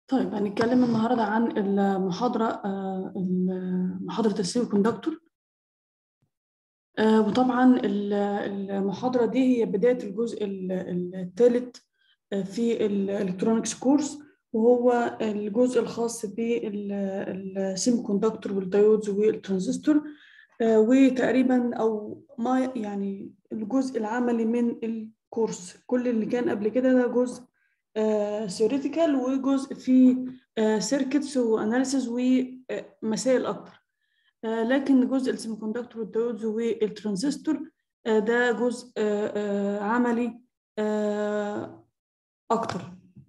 طيب هنتكلم النهارده عن المحاضرة آه، محاضرة السيمي كوندكتور آه، وطبعا ال- المحاضرة دي هي بداية الجزء الثالث في الالكترونكس كورس وهو الجزء الخاص بالسيمي كوندكتور والدايودز والترانزستور آه، وتقريبا او ما يعني الجزء العملي من الكورس كل اللي كان قبل كده ده جزء ثيوريتيكال وجزء فيه سيركتس واناليسيز ومسائل اكتر آه، لكن جزء السيمي كوندكتور والدايودز والترانزستور آه، ده جزء آه، آه، عملي آه، اكتر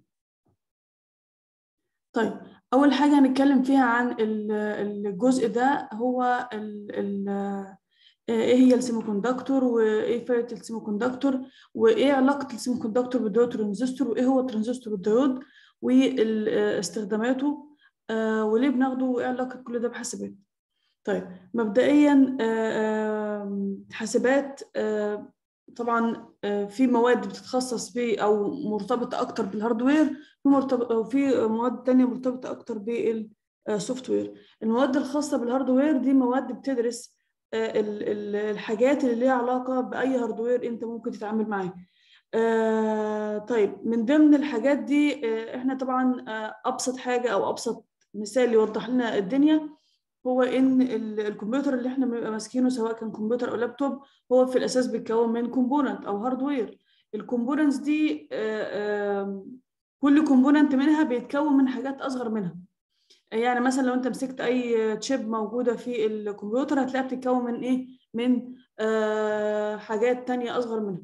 طيب اول حاجه هنتكلم فيها عن ال- الجزء ده هو ال ال ايه هي السيمي كوندكتور وايه فائده السيمي كوندكتور وايه علاقه السيمي كوندكتور بالديود والترانزستور وايه هو الترانزستور والديود واستخداماته آه، وليه بناخده وايه علاقه كل ده بحاسبات طيب مبدئيا آه، آم، حاسبات آه، طبعا آه، في مواد بتتخصص ب او مرتبطه اكتر بالهاردوير في مرتبط وفي مواد تانية مرتبطه اكتر بالسوفت وير المواد الخاصه بالهاردوير دي مواد بتدرس آه، ال- ال- الحاجات اللي ليها علاقه باي هاردوير انت ممكن تتعامل معاه آه، طيب من ضمن الحاجات دي آه، احنا طبعا آه، ابسط حاجه او ابسط مثال يوضح لنا الدنيا هو ان ال- الكمبيوتر اللي احنا بنبقى ماسكينه سواء كان كمبيوتر او لابتوب هو في الاساس بيتكون من كومبوننت او هاردوير الكومبوننتس دي آه، آم، كل كومبوننت منها بيتكون من حاجات اصغر منها يعني مثلا لو انت مسكت اي تشيب موجوده في الكمبيوتر هتلاقيها بتتكون من ايه من آه، حاجات تانية اصغر منها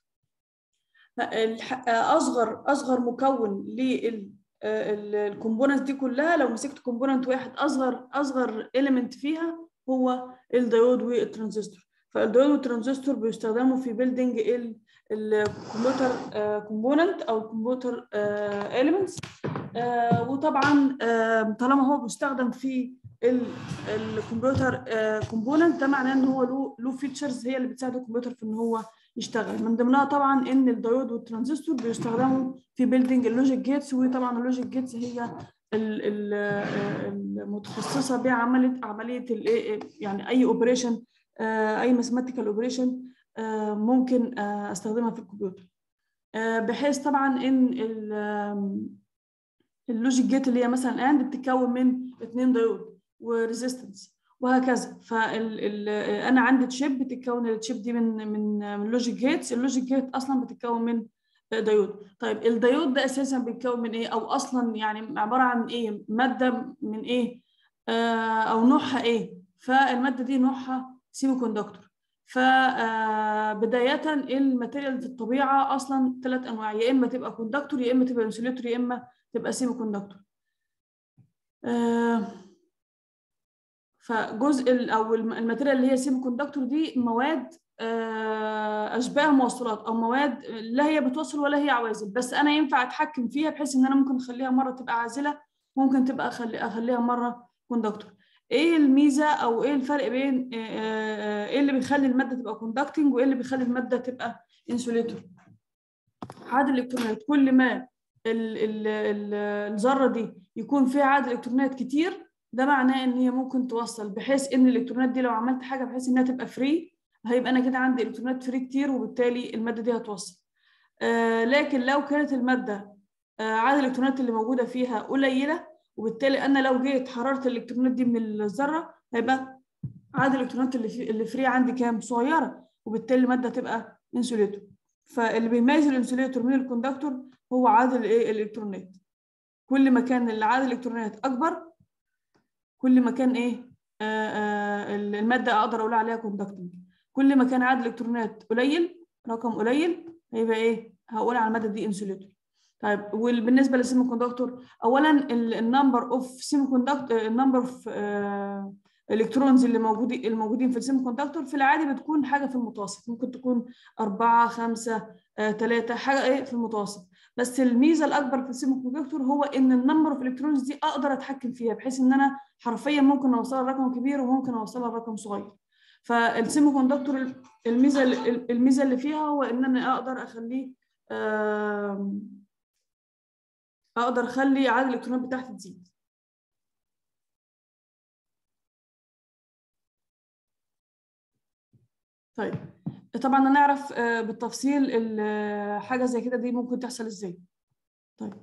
الح- اصغر اصغر مكون للكومبوننت دي كلها لو مسكت كومبوننت واحد اصغر اصغر اليمنت فيها هو الديود والترانزستور فالديود والترانزستور بيستخدموا في بيلدينج الكمبيوتر كومبوننت او الكمبيوتر اليمنتس وطبعا آه، طالما هو بيستخدم في ال- الكمبيوتر كومبوننت ده معناه ان هو له له فيتشرز هي اللي بتساعد الكمبيوتر في ان هو يشتغل من ضمنها طبعا ان الديود والترانزستور بيستخدموا في بيلدينج اللوجيك جيتس وطبعا اللوجيك جيتس هي ال- ال- المتخصصه بعمليه عمليه الايه يعني اي اوبريشن اي ماثيماتيكال اوبريشن ممكن آه، استخدمها في الكمبيوتر آه، بحيث طبعا ان ال- آم، اللوجيك جيت اللي هي مثلا اند بتتكون من اثنين ديود وريزيستنس وهكذا فال ال انا عندي تشيب بتتكون التشيب دي من من من لوجيك جيتس اللوجيك جيت اصلا بتتكون من ديود طيب الديود ده اساسا بيتكون من ايه او اصلا يعني عباره عن ايه ماده من ايه آه او نوعها ايه فالماده دي نوعها سيمي كوندكتور فبداية الماتيريال في الطبيعة أصلا ثلاث أنواع يا إما تبقى كوندكتور يا إما تبقى انسوليتور يا إما تبقى سيمي كوندكتور آه، فجزء ال- او الم- الماتيريال اللي هي سيمي كوندكتور دي مواد آه، اشباه موصلات او مواد لا هي بتوصل ولا هي عوازل بس انا ينفع اتحكم فيها بحيث ان انا ممكن اخليها مره تبقى عازله ممكن تبقى اخلي اخليها مره كوندكتور ايه الميزه او ايه الفرق بين آه، آه، ايه اللي بيخلي الماده تبقى كوندكتنج وايه اللي بيخلي الماده تبقى انسوليتور عدد الالكترونات كل ما ال- ال- ال- الذره دي يكون فيها عدد الكترونات كتير ده معناه ان هي ممكن توصل بحيث ان الالكترونات دي لو عملت حاجه بحيث انها تبقى فري هيبقى انا كده عندي الكترونات فري كتير وبالتالي الماده دي هتوصل آه لكن لو كانت الماده آه عدد الالكترونات اللي موجوده فيها قليله وبالتالي انا لو جيت حررت الالكترونات دي من الذره هيبقى عدد الالكترونات اللي في اللي فري عندي كام صغيره وبالتالي الماده تبقى انسوليتور فاللي بيميز الانسوليتور من الكوندكتور هو عدد الايه الالكترونات كل ما كان عدد الالكترونات اكبر كل ما كان ايه آه آه الماده اقدر اقول عليها كوندكتنج كل ما كان عدد الالكترونات قليل رقم قليل هيبقى ايه هقول على الماده دي انسوليتور طيب وبالنسبه للسيمي كوندكتور اولا النمبر اوف سيمي كوندكتور النمبر اوف الالكترونز اللي موجودين الموجودين في السيمي كوندكتور في العادي بتكون حاجه في المتوسط ممكن تكون أربعة خمسة ثلاثة حاجه ايه في المتوسط بس الميزه الاكبر في السيمي كوندكتور هو ان النمبر اوف الكترونز دي اقدر اتحكم فيها بحيث ان انا حرفيا ممكن اوصلها لرقم كبير وممكن اوصلها لرقم صغير فالسيمي كوندكتور الميزه الميزه اللي فيها هو ان انا اقدر اخليه آم، اقدر اخلي عدد الالكترونات بتاعتي تزيد طيب طبعا نعرف آه، بالتفصيل ال- آه، حاجه زي كده دي ممكن تحصل ازاي طيب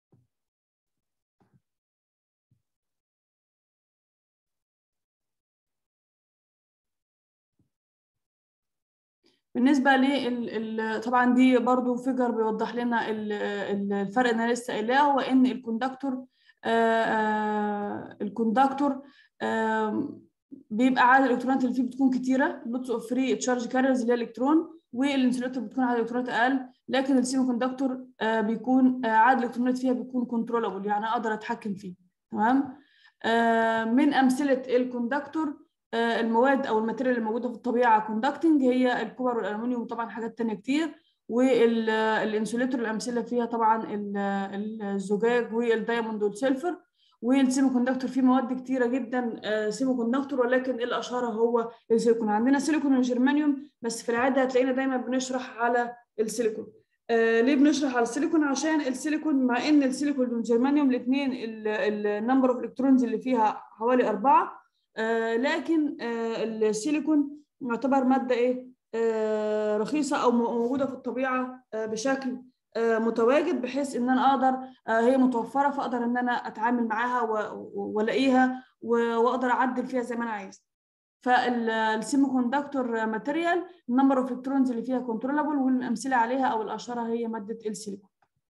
بالنسبه لل طبعا دي برضو فيجر بيوضح لنا ال- ال- الفرق اللي انا لسه قايلاه هو ان الكوندكتور آه، آه، الكوندكتور آم، بيبقى عدد الالكترونات اللي فيه بتكون كتيره لوتس اوف فري تشارج كاريرز اللي هي الالكترون والانسوليتور بتكون عدد الالكترونات اقل لكن السيمي كوندكتور آه، بيكون آه، عدد الالكترونات فيها بيكون كنترولابل يعني اقدر اتحكم فيه تمام آه، من امثله الكوندكتور آه، المواد او الماتيريال الموجوده في الطبيعه كوندكتنج هي الكوبر والالومنيوم وطبعا حاجات تانية كتير والانسوليتور الامثله فيها طبعا ال- الزجاج والدايموند والسيلفر والسيمي كوندكتور فيه مواد كتيره جدا آه، سيمي كوندكتور ولكن الاشهر هو السيليكون عندنا سيليكون وجرمانيوم بس في العاده هتلاقينا دايما بنشرح على السيليكون آه ليه بنشرح على السيليكون عشان السيليكون مع ان السيليكون والجرمانيوم الاثنين النمبر اوف الكترونز اللي فيها حوالي اربعه آه لكن آه السيليكون يعتبر ماده ايه آه رخيصه او م- موجوده في الطبيعه آه بشكل آه متواجد بحيث ان انا اقدر آه هي متوفره فاقدر ان انا اتعامل معاها و- و- والاقيها و- واقدر اعدل فيها زي ما انا عايز فالسيمي كوندكتور ماتيريال النمبر اوف الكترونز اللي فيها كنترولابل والامثله عليها او الاشهر هي ماده السيليكون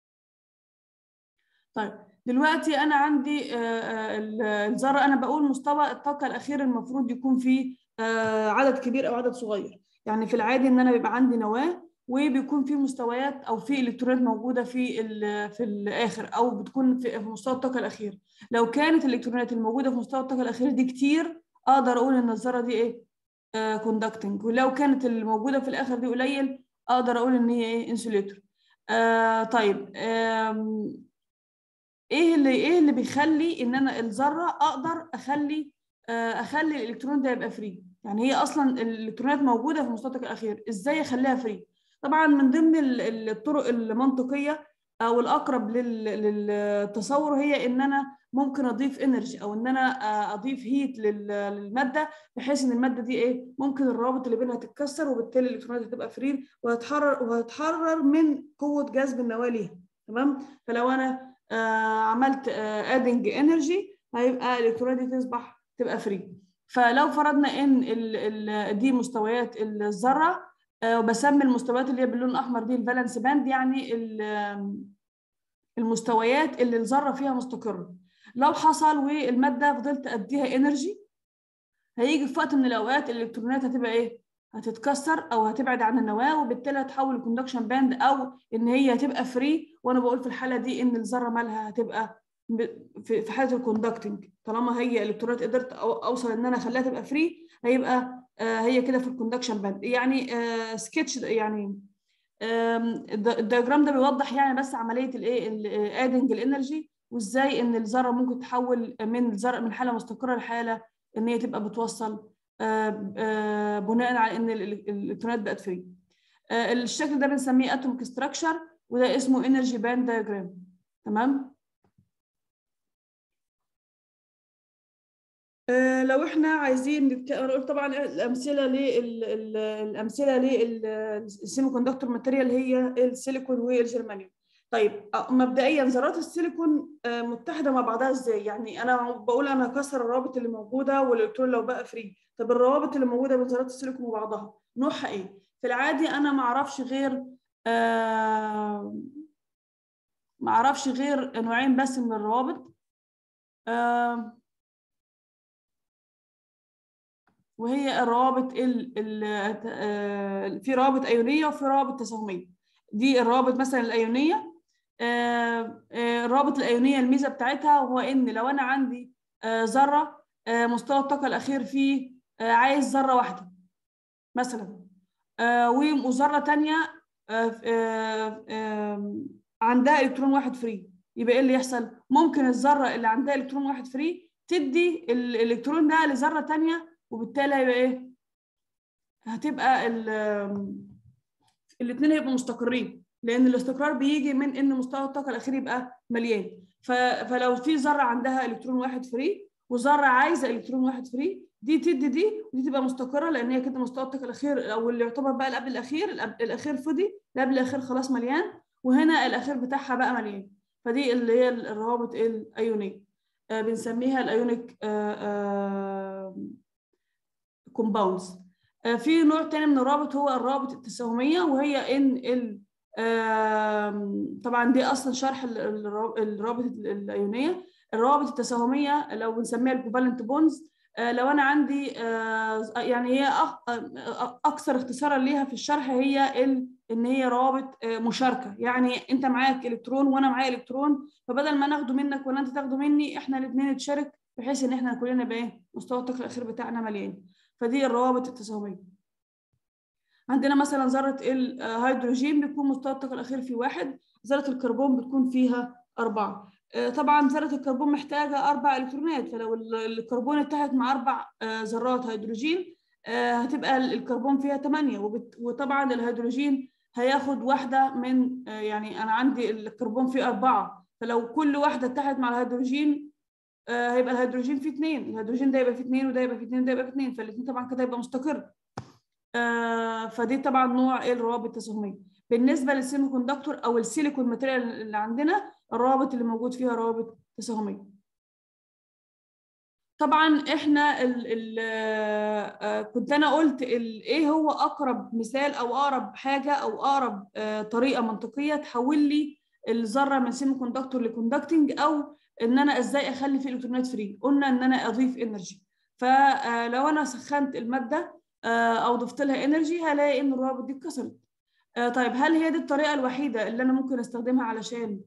طيب دلوقتي انا عندي آه، آه، ال- الذره انا بقول مستوى الطاقه الاخير المفروض يكون فيه آه، عدد كبير او عدد صغير يعني في العادي ان انا بيبقى عندي نواه وبيكون في مستويات او في الكترونات موجوده في ال- في الاخر او بتكون في في مستوى الطاقه الاخير لو كانت الالكترونات الموجوده في مستوى الطاقه الاخير دي كتير اقدر اقول ان الذره دي ايه كوندكتنج ولو كانت الموجوده في الاخر دي قليل اقدر اقول ان هي ايه انسوليتور آه طيب آم، ايه اللي ايه اللي بيخلي ان انا الذره اقدر اخلي آه، اخلي الالكترون ده يبقى فري يعني هي اصلا الالكترونات موجوده في المستوى الاخير ازاي اخليها فري طبعا من ضمن ال- ال- الطرق المنطقيه او الاقرب لل- للتصور هي ان انا ممكن اضيف انرجي او ان انا آه، اضيف هيت للماده بحيث ان الماده دي ايه ممكن الروابط اللي بينها تتكسر وبالتالي الالكترونات هتبقى فري وهتحرر وهتحرر من قوه جذب النواه ليها تمام فلو انا آه، عملت ادنج انرجي هيبقى الالكترونات دي تصبح تبقى فري فلو فرضنا ان ال ال دي مستويات الذره آه، وبسمي المستويات اللي هي باللون الاحمر دي الفالنس باند يعني ال- المستويات اللي الذره فيها مستقره لو حصل والماده فضلت اديها انرجي هيجي في وقت من الاوقات الالكترونات هتبقى ايه هتتكسر او هتبعد عن النواه وبالتالي هتحول الكوندكشن باند او ان هي هتبقى فري وانا بقول في الحاله دي ان الذره مالها هتبقى ب- في في حاله الكوندكتنج طالما هي الكترونات قدرت أو- اوصل ان انا اخليها تبقى فري هيبقى آه، هي كده في الكوندكشن باند يعني آه، سكتش يعني آم، الد- الدياجرام ده بيوضح يعني بس عمليه الايه ادنج الانرجي وازاي ان الذره ممكن تحول من ذره من حاله مستقره لحاله ان هي تبقى بتوصل آه، آه، بناء على ان ال- ال- الالكترونات بقت فري آه، الشكل ده بنسميه اتوميك ستراكشر وده اسمه انرجي باند دايجرام تمام آه، لو احنا عايزين نتك- انا قلت طبعا الامثله لل ال- الامثله للسيمي كوندكتور ماتيريال هي السيليكون والجرمانيوم طيب آه، مبدئيا ذرات السيليكون آه، متحده مع بعضها ازاي يعني انا بقول انا هكسر الروابط اللي موجوده والالكترون لو بقى فري طب الروابط اللي موجوده بين ذرات السيليكون وبعضها نوعها ايه في العادي انا ما اعرفش غير آه، ما اعرفش غير نوعين بس من الروابط آه، وهي الروابط ال ال آه، في روابط ايونيه وفي روابط تساهميه دي الروابط مثلا الايونيه آه، آه، الروابط الايونيه الميزه بتاعتها هو ان لو انا عندي آه، ذره آه، مستوى الطاقه الاخير فيه آه، عايز ذره واحده مثلا آه، وذره تانية آه، آه، آه، عندها الكترون واحد فري يبقى ايه اللي يحصل ممكن الذره اللي عندها الكترون واحد فري تدي ال- الالكترون ده لذره تانية وبالتالي هيبقى ايه هتبقى الاثنين هيبقوا مستقرين لان الاستقرار بيجي من ان مستوى الطاقه الاخير يبقى مليان ف... فلو في ذره عندها الكترون واحد فري وذره عايزه الكترون واحد فري دي تدي دي ودي تبقى مستقره لان هي كده مستوى الطاقه الاخير او اللي يعتبر بقى اللي قبل الاخير الاخير فضي اللي قبل الاخير خلاص مليان وهنا الاخير بتاعها بقى مليان فدي اللي هي الروابط الايونيه آه بنسميها الايونيك كومباوندز آه في نوع تاني من الروابط هو الروابط التساهميه وهي ان ال طبعا دي اصلا شرح الروابط الايونيه الروابط التساهميه لو بنسميها الكوفالنت بونز لو انا عندي يعني هي اكثر اختصارا ليها في الشرح هي ان هي روابط مشاركه يعني انت معاك الكترون وانا معايا الكترون فبدل ما ناخده منك ولا انت تاخده مني احنا الاثنين نتشارك بحيث ان احنا كلنا بايه مستوى الطاقه الاخير بتاعنا مليان فدي الروابط التساهميه عندنا مثلا ذره الهيدروجين بيكون مستوى الطاقه الاخير فيه واحد ذره الكربون بتكون فيها اربعه طبعا ذره الكربون محتاجه اربع الكترونات فلو الكربون اتحد مع اربع ذرات هيدروجين هتبقى الكربون فيها 8 وطبعا الهيدروجين هياخد واحده من يعني انا عندي الكربون فيه اربعه فلو كل واحده اتحدت مع الهيدروجين هيبقى الهيدروجين فيه اثنين الهيدروجين ده يبقى فيه اثنين وده يبقى فيه اثنين وده يبقى فيه اثنين فالاثنين طبعا كده يبقى مستقر فدي طبعا نوع الروابط التساهميه بالنسبه للسيمي كوندكتور او السيليكون ماتيريال اللي عندنا الروابط اللي موجود فيها روابط تساهميه طبعا احنا ال ال كنت انا قلت ايه هو اقرب مثال او اقرب حاجه او اقرب طريقه منطقيه تحول لي الذره من سيمي كوندكتور لكوندكتنج او ان انا ازاي اخلي فيه الكترونات فري قلنا ان انا اضيف انرجي فلو انا سخنت الماده او ضفت لها انرجي هلاقي ان الروابط دي اتكسرت طيب هل هي دي الطريقه الوحيده اللي انا ممكن استخدمها علشان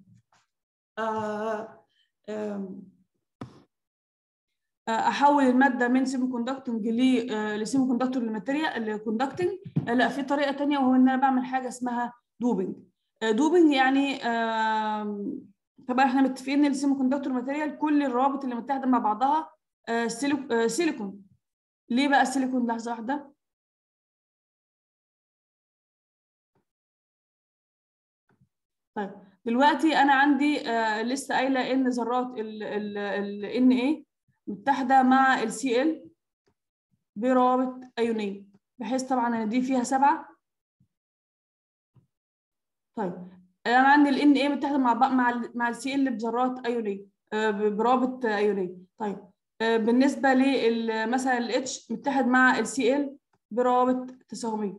احول الماده من سيمي كوندكتنج لسيمي كوندكتور لماتيريال لكوندكتنج لا في طريقه ثانيه وهو ان انا بعمل حاجه اسمها دوبنج دوبنج يعني طبعا احنا متفقين ان السيمي كوندكتور ماتيريال كل الروابط اللي متحده مع بعضها سيليكون ليه بقى السيليكون لحظه واحده طيب دلوقتي انا عندي آه لسه قايله ان ذرات ال ان ايه متحده مع السي ال بروابط ايونيه بحيث طبعا ان دي فيها سبعه طيب انا عندي الان ايه متحده مع مع مع السي ال بذرات ايونيه آه برابط ايونيه طيب آه بالنسبه لل مثلا الاتش متحد مع السي ال بروابط تساهميه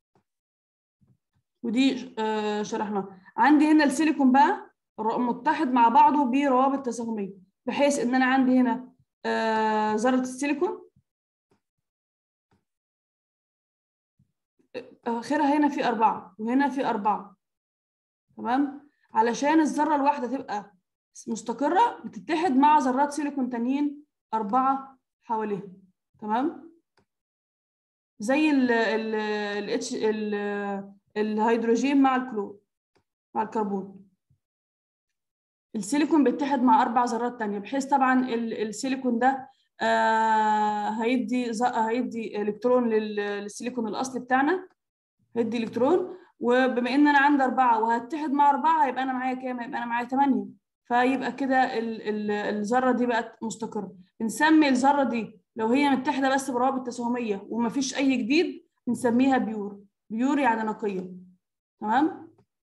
ودي آه شرحناها عندي هنا السيليكون بقى متحد مع بعضه بروابط تساهميه بحيث ان انا عندي هنا آه ذره السيليكون اخرها هنا في أربعة وهنا في أربعة تمام علشان الذرة الواحدة تبقى مستقرة بتتحد مع ذرات سيليكون تانيين أربعة حواليها تمام زي ال ال الاتش الهيدروجين مع الكلور مع الكربون السيليكون بيتحد مع اربع ذرات تانية بحيث طبعا السيليكون ده آه هيدي هيدي الكترون للسيليكون الاصلي بتاعنا هيدي الكترون وبما ان انا عندي اربعه وهتحد مع اربعه هيبقى انا معايا كام؟ هيبقى انا معايا ثمانيه فيبقى كده الذره دي بقت مستقره بنسمي الذره دي لو هي متحده بس بروابط تساهميه ومفيش اي جديد بنسميها بيور بيور يعني نقيه تمام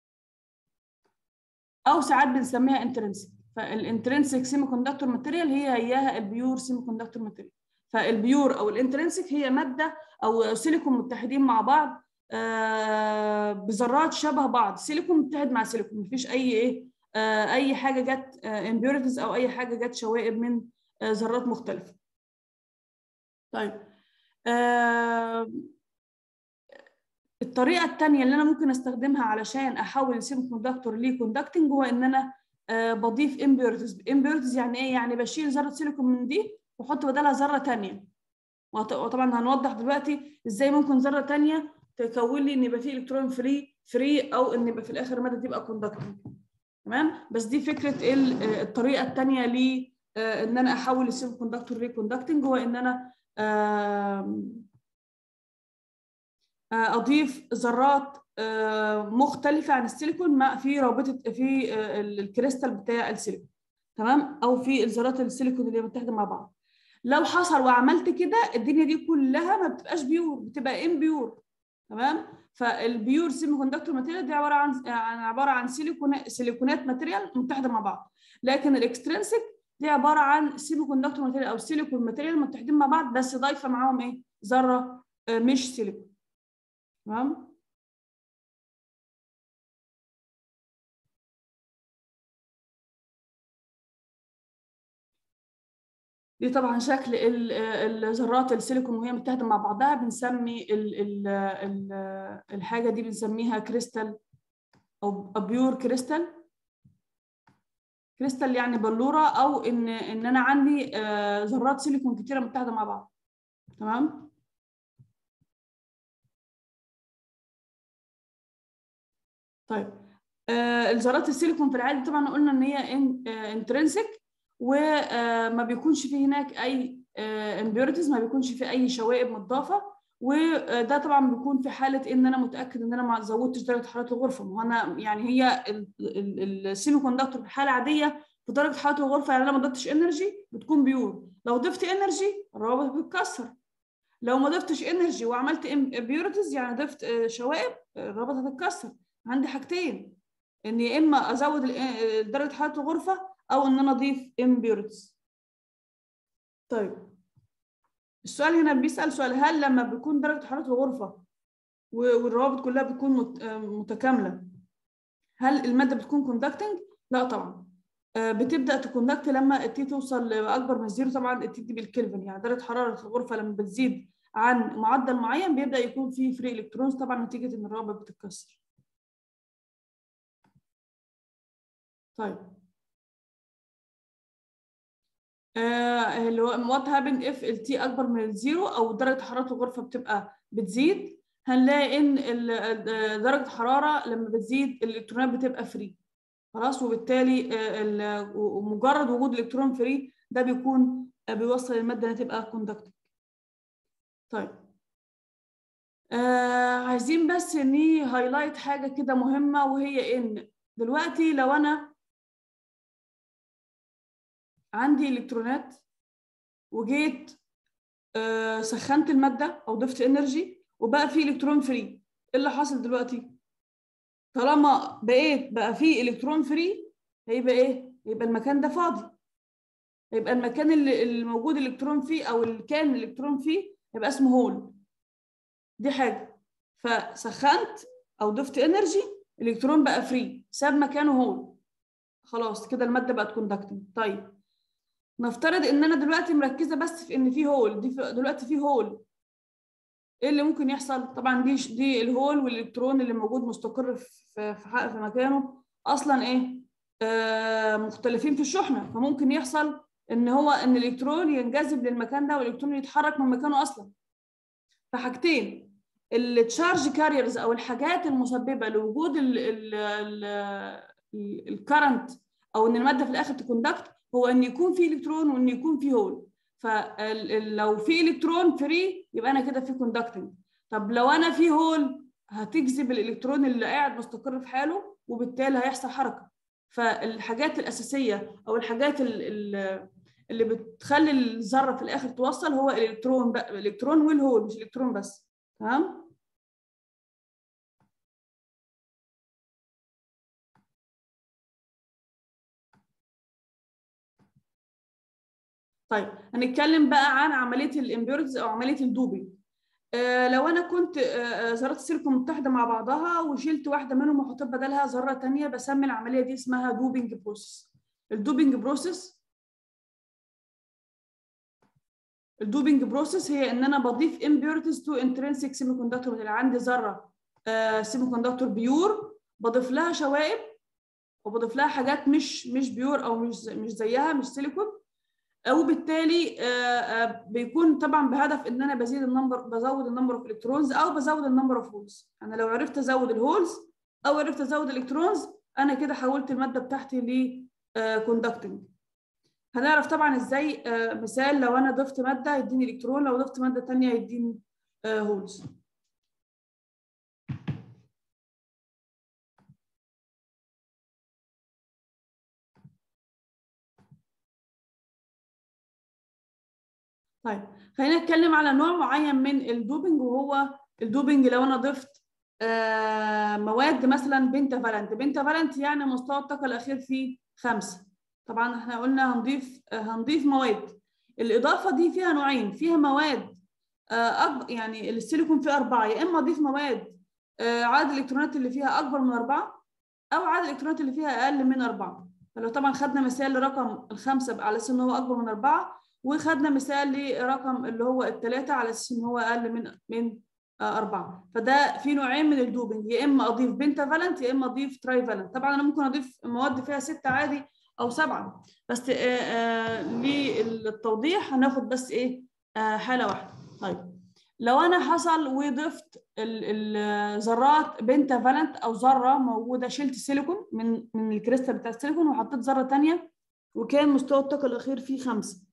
او ساعات بنسميها انترنسك فالانترنسك سيمي كوندكتور ماتيريال هي هياها البيور سيمي كوندكتور ماتيريال فالبيور او الانترنسك هي ماده او سيليكون متحدين مع بعض آه بذرات شبه بعض سيليكون متحد مع سيليكون مفيش اي ايه آه اي حاجه جت امبيورتيز او اي حاجه جت شوائب من آه ذرات مختلفه طيب آه الطريقه الثانيه اللي انا ممكن استخدمها علشان احول السيمي كوندكتور لكوندكتنج هو ان انا آه بضيف امبيورتيز امبيورتيز يعني ايه يعني بشيل ذره سيليكون من دي واحط بدلها ذره ثانيه وطبعا هنوضح دلوقتي ازاي ممكن ذره ثانيه تكون لي ان يبقى فيه الكترون فري فري او ان يبقى في الاخر الماده تبقى كوندكتنج تمام بس دي فكره الطريقه الثانيه ل ان انا احول السيمي كوندكتور لكوندكتنج هو ان انا آه، اضيف ذرات آه، مختلفه عن السيليكون مع في رابطه في آه، ال- الكريستال بتاع السيليكون تمام او في الذرات السيليكون اللي متحده مع بعض لو حصل وعملت كده الدنيا دي كلها ما بتبقاش بيور بتبقى ام بيور تمام فالبيور سيمي كوندكتور ماتيريال دي عباره عن عن عباره عن سيليكون سيليكونات ماتيريال متحده مع بعض لكن الاكسترنسك دي عباره عن سيمي كوندكتور ماتيريال او سيليكون ماتيريال متحدين مع بعض بس ضايفه معاهم ايه ذره آه، مش سيليكون تمام دي طبعا شكل ال- الذرات السيليكون وهي متحده مع بعضها بنسمي ال ال ال الحاجه دي بنسميها كريستال او بيور كريستال كريستال يعني بلوره او ان ان انا عندي آه، ذرات سيليكون كتيره متحده مع بعض تمام طيب آه، الذرات السيليكون في العادي طبعا قلنا ان هي انترنسك وما بيكونش فيه هناك اي امبيورتيز ما بيكونش فيه اي شوائب مضافه وده طبعا بيكون في حاله ان انا متاكد ان انا ما زودتش درجه حراره الغرفه ما هو انا يعني هي السيمي كوندكتور في حاله عاديه في درجه حراره الغرفه يعني انا ما ضفتش انرجي بتكون بيور لو ضفت انرجي الروابط بتتكسر لو ما ضفتش انرجي وعملت امبيورتيز يعني ضفت آه، شوائب الروابط هتتكسر عندي حاجتين ان يا اما ازود ال- درجه حراره الغرفه او ان انا اضيف امبيورتيز طيب السؤال هنا بيسال سؤال هل لما بيكون درجه حراره الغرفه و- والروابط كلها بتكون مت- آه، متكامله هل الماده بتكون كوندكتنج لا طبعا آه، بتبدا تكوندكت لما التي توصل لاكبر من الزيرو طبعا التي دي بالكلفن يعني درجه حراره الغرفه لما بتزيد عن معدل معين بيبدا يكون في فري الكترونز طبعا نتيجه ان الروابط بتتكسر طيب آه، اللي هو what happened if التي اكبر من الزيرو او درجه حراره الغرفه بتبقى بتزيد هنلاقي ان ال- ال- درجه الحراره لما بتزيد الالكترونات بتبقى فري خلاص وبالتالي آه، ال- ومجرد وجود الكترون فري ده بيكون آه، بيوصل الماده انها تبقى كوندكتنج طيب آه عايزين بس ني هايلايت حاجه كده مهمه وهي ان دلوقتي لو انا عندي الكترونات وجيت آه، سخنت الماده او ضفت انرجي وبقى في الكترون فري ايه اللي حاصل دلوقتي طالما بقيت بقى فيه الكترون فري هيبقى ايه يبقى المكان ده فاضي يبقى المكان اللي اللي موجود الالكترون فيه او اللي كان الالكترون فيه يبقى اسمه هول دي حاجه فسخنت او ضفت انرجي الالكترون بقى فري ساب مكانه هول خلاص كده الماده بقت كوندكتنج طيب نفترض ان انا دلوقتي مركزه بس في ان في هول دي في دلوقتي في هول ايه اللي ممكن يحصل طبعا دي دي الهول والالكترون اللي موجود مستقر في في حق في مكانه اصلا ايه آه مختلفين في الشحنه فممكن يحصل ان هو ان الالكترون ينجذب للمكان ده والالكترون يتحرك من مكانه اصلا فحاجتين التشارج كاريرز او الحاجات المسببه لوجود الكرنت او ان الماده في الاخر تكوندكت هو ان يكون في الكترون وان يكون في هول فلو في الكترون فري يبقى انا كده في كوندكتنج طب لو انا في هول هتجذب الالكترون اللي قاعد مستقر في حاله وبالتالي هيحصل حركه فالحاجات الاساسيه او الحاجات ال- ال- اللي بتخلي الذره في الاخر توصل هو الالكترون بقى الالكترون والهول مش الالكترون بس تمام طيب هنتكلم بقى عن عمليه الامبيورتيز او عمليه الدوبينج آه لو انا كنت آه ذرات السيليكون متحده مع بعضها وشلت واحده منهم وحطيت بدلها ذره ثانيه بسمي العمليه دي اسمها دوبينج بروسيس الدوبينج بروسيس الدوبينج بروسيس هي ان انا بضيف impurities to intrinsic semiconductor مثلا عندي ذره سيمي كوندكتور بيور بضيف لها شوائب وبضيف لها حاجات مش مش بيور او مش زي- مش زيها مش سيليكون وبالتالي آه، آه، بيكون طبعا بهدف ان انا بزيد النمبر بزود النمبر اوف الكترونز او بزود النمبر اوف هولز انا لو عرفت ازود الهولز او عرفت ازود الالكترونز انا كده حولت الماده بتاعتي ل كوندكتنج هنعرف طبعا ازاي آه، مثال لو انا ضفت ماده يديني الكترون لو ضفت ماده ثانيه يديني هولز طيب خلينا نتكلم على نوع معين من الدوبنج وهو الدوبنج لو انا ضفت آه مواد مثلا بنتا فالنت بنتا فالنت يعني مستوى الطاقه الاخير فيه خمسة طبعا احنا قلنا هنضيف آه هنضيف مواد الاضافه دي فيها نوعين فيها مواد آه أكبر يعني السيليكون فيه اربعه يا اما اضيف مواد آه عدد الالكترونات اللي فيها اكبر من اربعه او عدد الالكترونات اللي فيها اقل من اربعه فلو طبعا خدنا مثال لرقم الخمسه على اساس ان هو اكبر من اربعه وخدنا مثال لرقم اللي هو الثلاثه على اساس ان هو اقل من من أربعة فده في نوعين من الدوبنج يا إما أضيف بنتا فالنت يا إما أضيف تراي فالنت طبعا أنا ممكن أضيف مواد فيها ستة عادي أو سبعة بس آه آه للتوضيح هناخد بس إيه آه حالة واحدة طيب لو أنا حصل وضفت الذرات بنتا فالنت أو ذرة موجودة شلت سيليكون من من الكريستال بتاع السيليكون وحطيت ذرة تانية وكان مستوى الطاقة الأخير فيه خمسة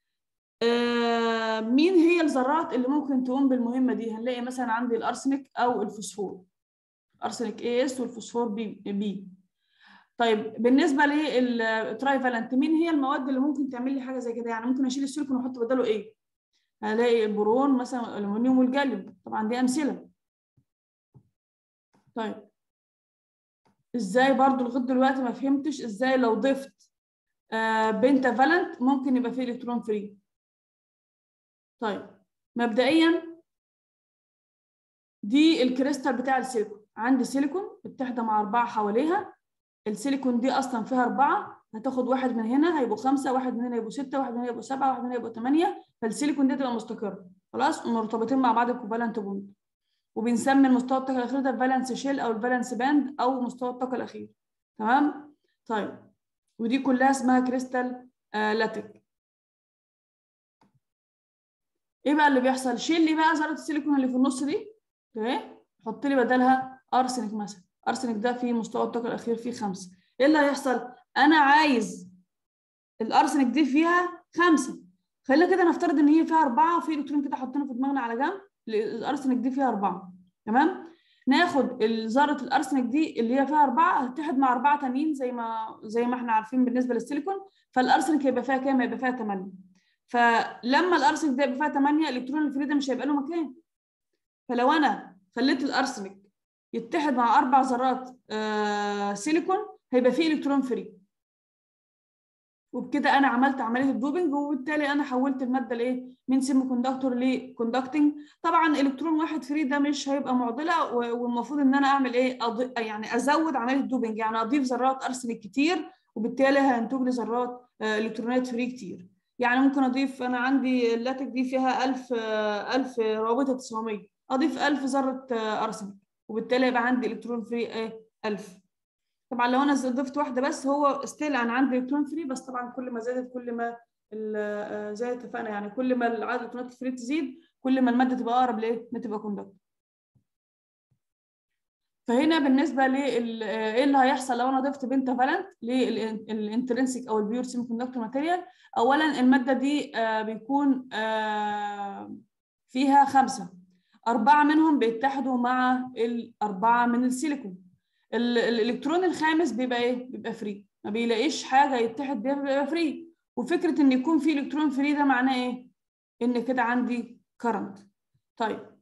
آه مين هي الذرات اللي ممكن تقوم بالمهمه دي هنلاقي مثلا عندي الارسنيك او الفوسفور ارسنيك اي اس والفوسفور بي بي طيب بالنسبه للترايفالنت مين هي المواد اللي ممكن تعمل لي حاجه زي كده يعني ممكن اشيل السيليكون واحط بداله ايه هلاقي البرون مثلا الالومنيوم والجاليوم طبعا دي امثله طيب ازاي برضو لغايه دلوقتي ما فهمتش ازاي لو ضفت آه بنتا فالنت ممكن يبقى فيه الكترون فري طيب مبدئيا دي الكريستال بتاع السيليكون عندي سيليكون متحده مع اربعه حواليها السيليكون دي اصلا فيها اربعه هتاخد واحد من هنا هيبقوا خمسه واحد من هنا يبقوا سته واحد من هنا يبقوا سبعه واحد من هنا يبقوا ثمانيه فالسيليكون دي تبقى مستقره خلاص ومرتبطين مع بعض بكوفالنت بوند وبنسمي المستوى الطاقه الاخير ده الفالنس شيل او الفالنس باند او مستوى الطاقه الاخير تمام طيب ودي كلها اسمها كريستال آه لاتيك ايه بقى اللي بيحصل شيل لي بقى ذره السيليكون اللي في النص دي اوكي حط لي بدلها ارسنك مثلا ارسنك ده فيه مستوى الطاقه الاخير فيه خمسة ايه اللي هيحصل انا عايز الارسنك دي فيها خمسة خلينا كده نفترض ان هي فيها اربعه وفي الكترون كده حاطينه في دماغنا على جنب الارسنك دي فيها اربعه تمام ناخد ذره الارسنك دي اللي هي فيها اربعه هتتحد مع اربعه تانيين زي ما زي ما احنا عارفين بالنسبه للسيليكون فالارسنك هيبقى فيها كام؟ هيبقى فيها 8 فلما الارسنك ده يبقى فيها 8 الالكترون الفري ده مش هيبقى له مكان فلو انا خليت الارسنك يتحد مع اربع ذرات آه سيليكون هيبقى فيه الكترون فري وبكده انا عملت عمليه الدوبنج وبالتالي انا حولت الماده لايه من سيمي كوندكتور لكوندكتنج طبعا الكترون واحد فري ده مش هيبقى معضله والمفروض ان انا اعمل ايه أض... يعني ازود عمليه الدوبنج يعني اضيف ذرات ارسنك كتير وبالتالي هينتج لي ذرات آه الكترونات فري كتير يعني ممكن اضيف انا عندي اللاتك دي فيها 1000 1000 رابطه 900 اضيف 1000 ذره ارسنك وبالتالي يبقى عندي الكترون فري ايه 1000 طبعا لو انا ضفت واحده بس هو ستيل انا عندي الكترون فري بس طبعا كل ما زادت كل ما زي ما اتفقنا يعني كل ما عدد الالكترونات الفري تزيد كل ما الماده تبقى اقرب لايه؟ ما تبقى كوندكتور فهنا بالنسبه ل ايه اللي هيحصل لو انا ضفت بنتا فالنت للانترنسيك او البيور سيمي كوندكتور ماتيريال اولا الماده دي بيكون فيها خمسه اربعه منهم بيتحدوا مع الاربعه من السيليكون الالكترون الخامس بيبقى ايه بيبقى فري ما بيلاقيش حاجه يتحد بيها بيبقى فري وفكره ان يكون في الكترون فري ده معناه ايه ان كده عندي كرنت طيب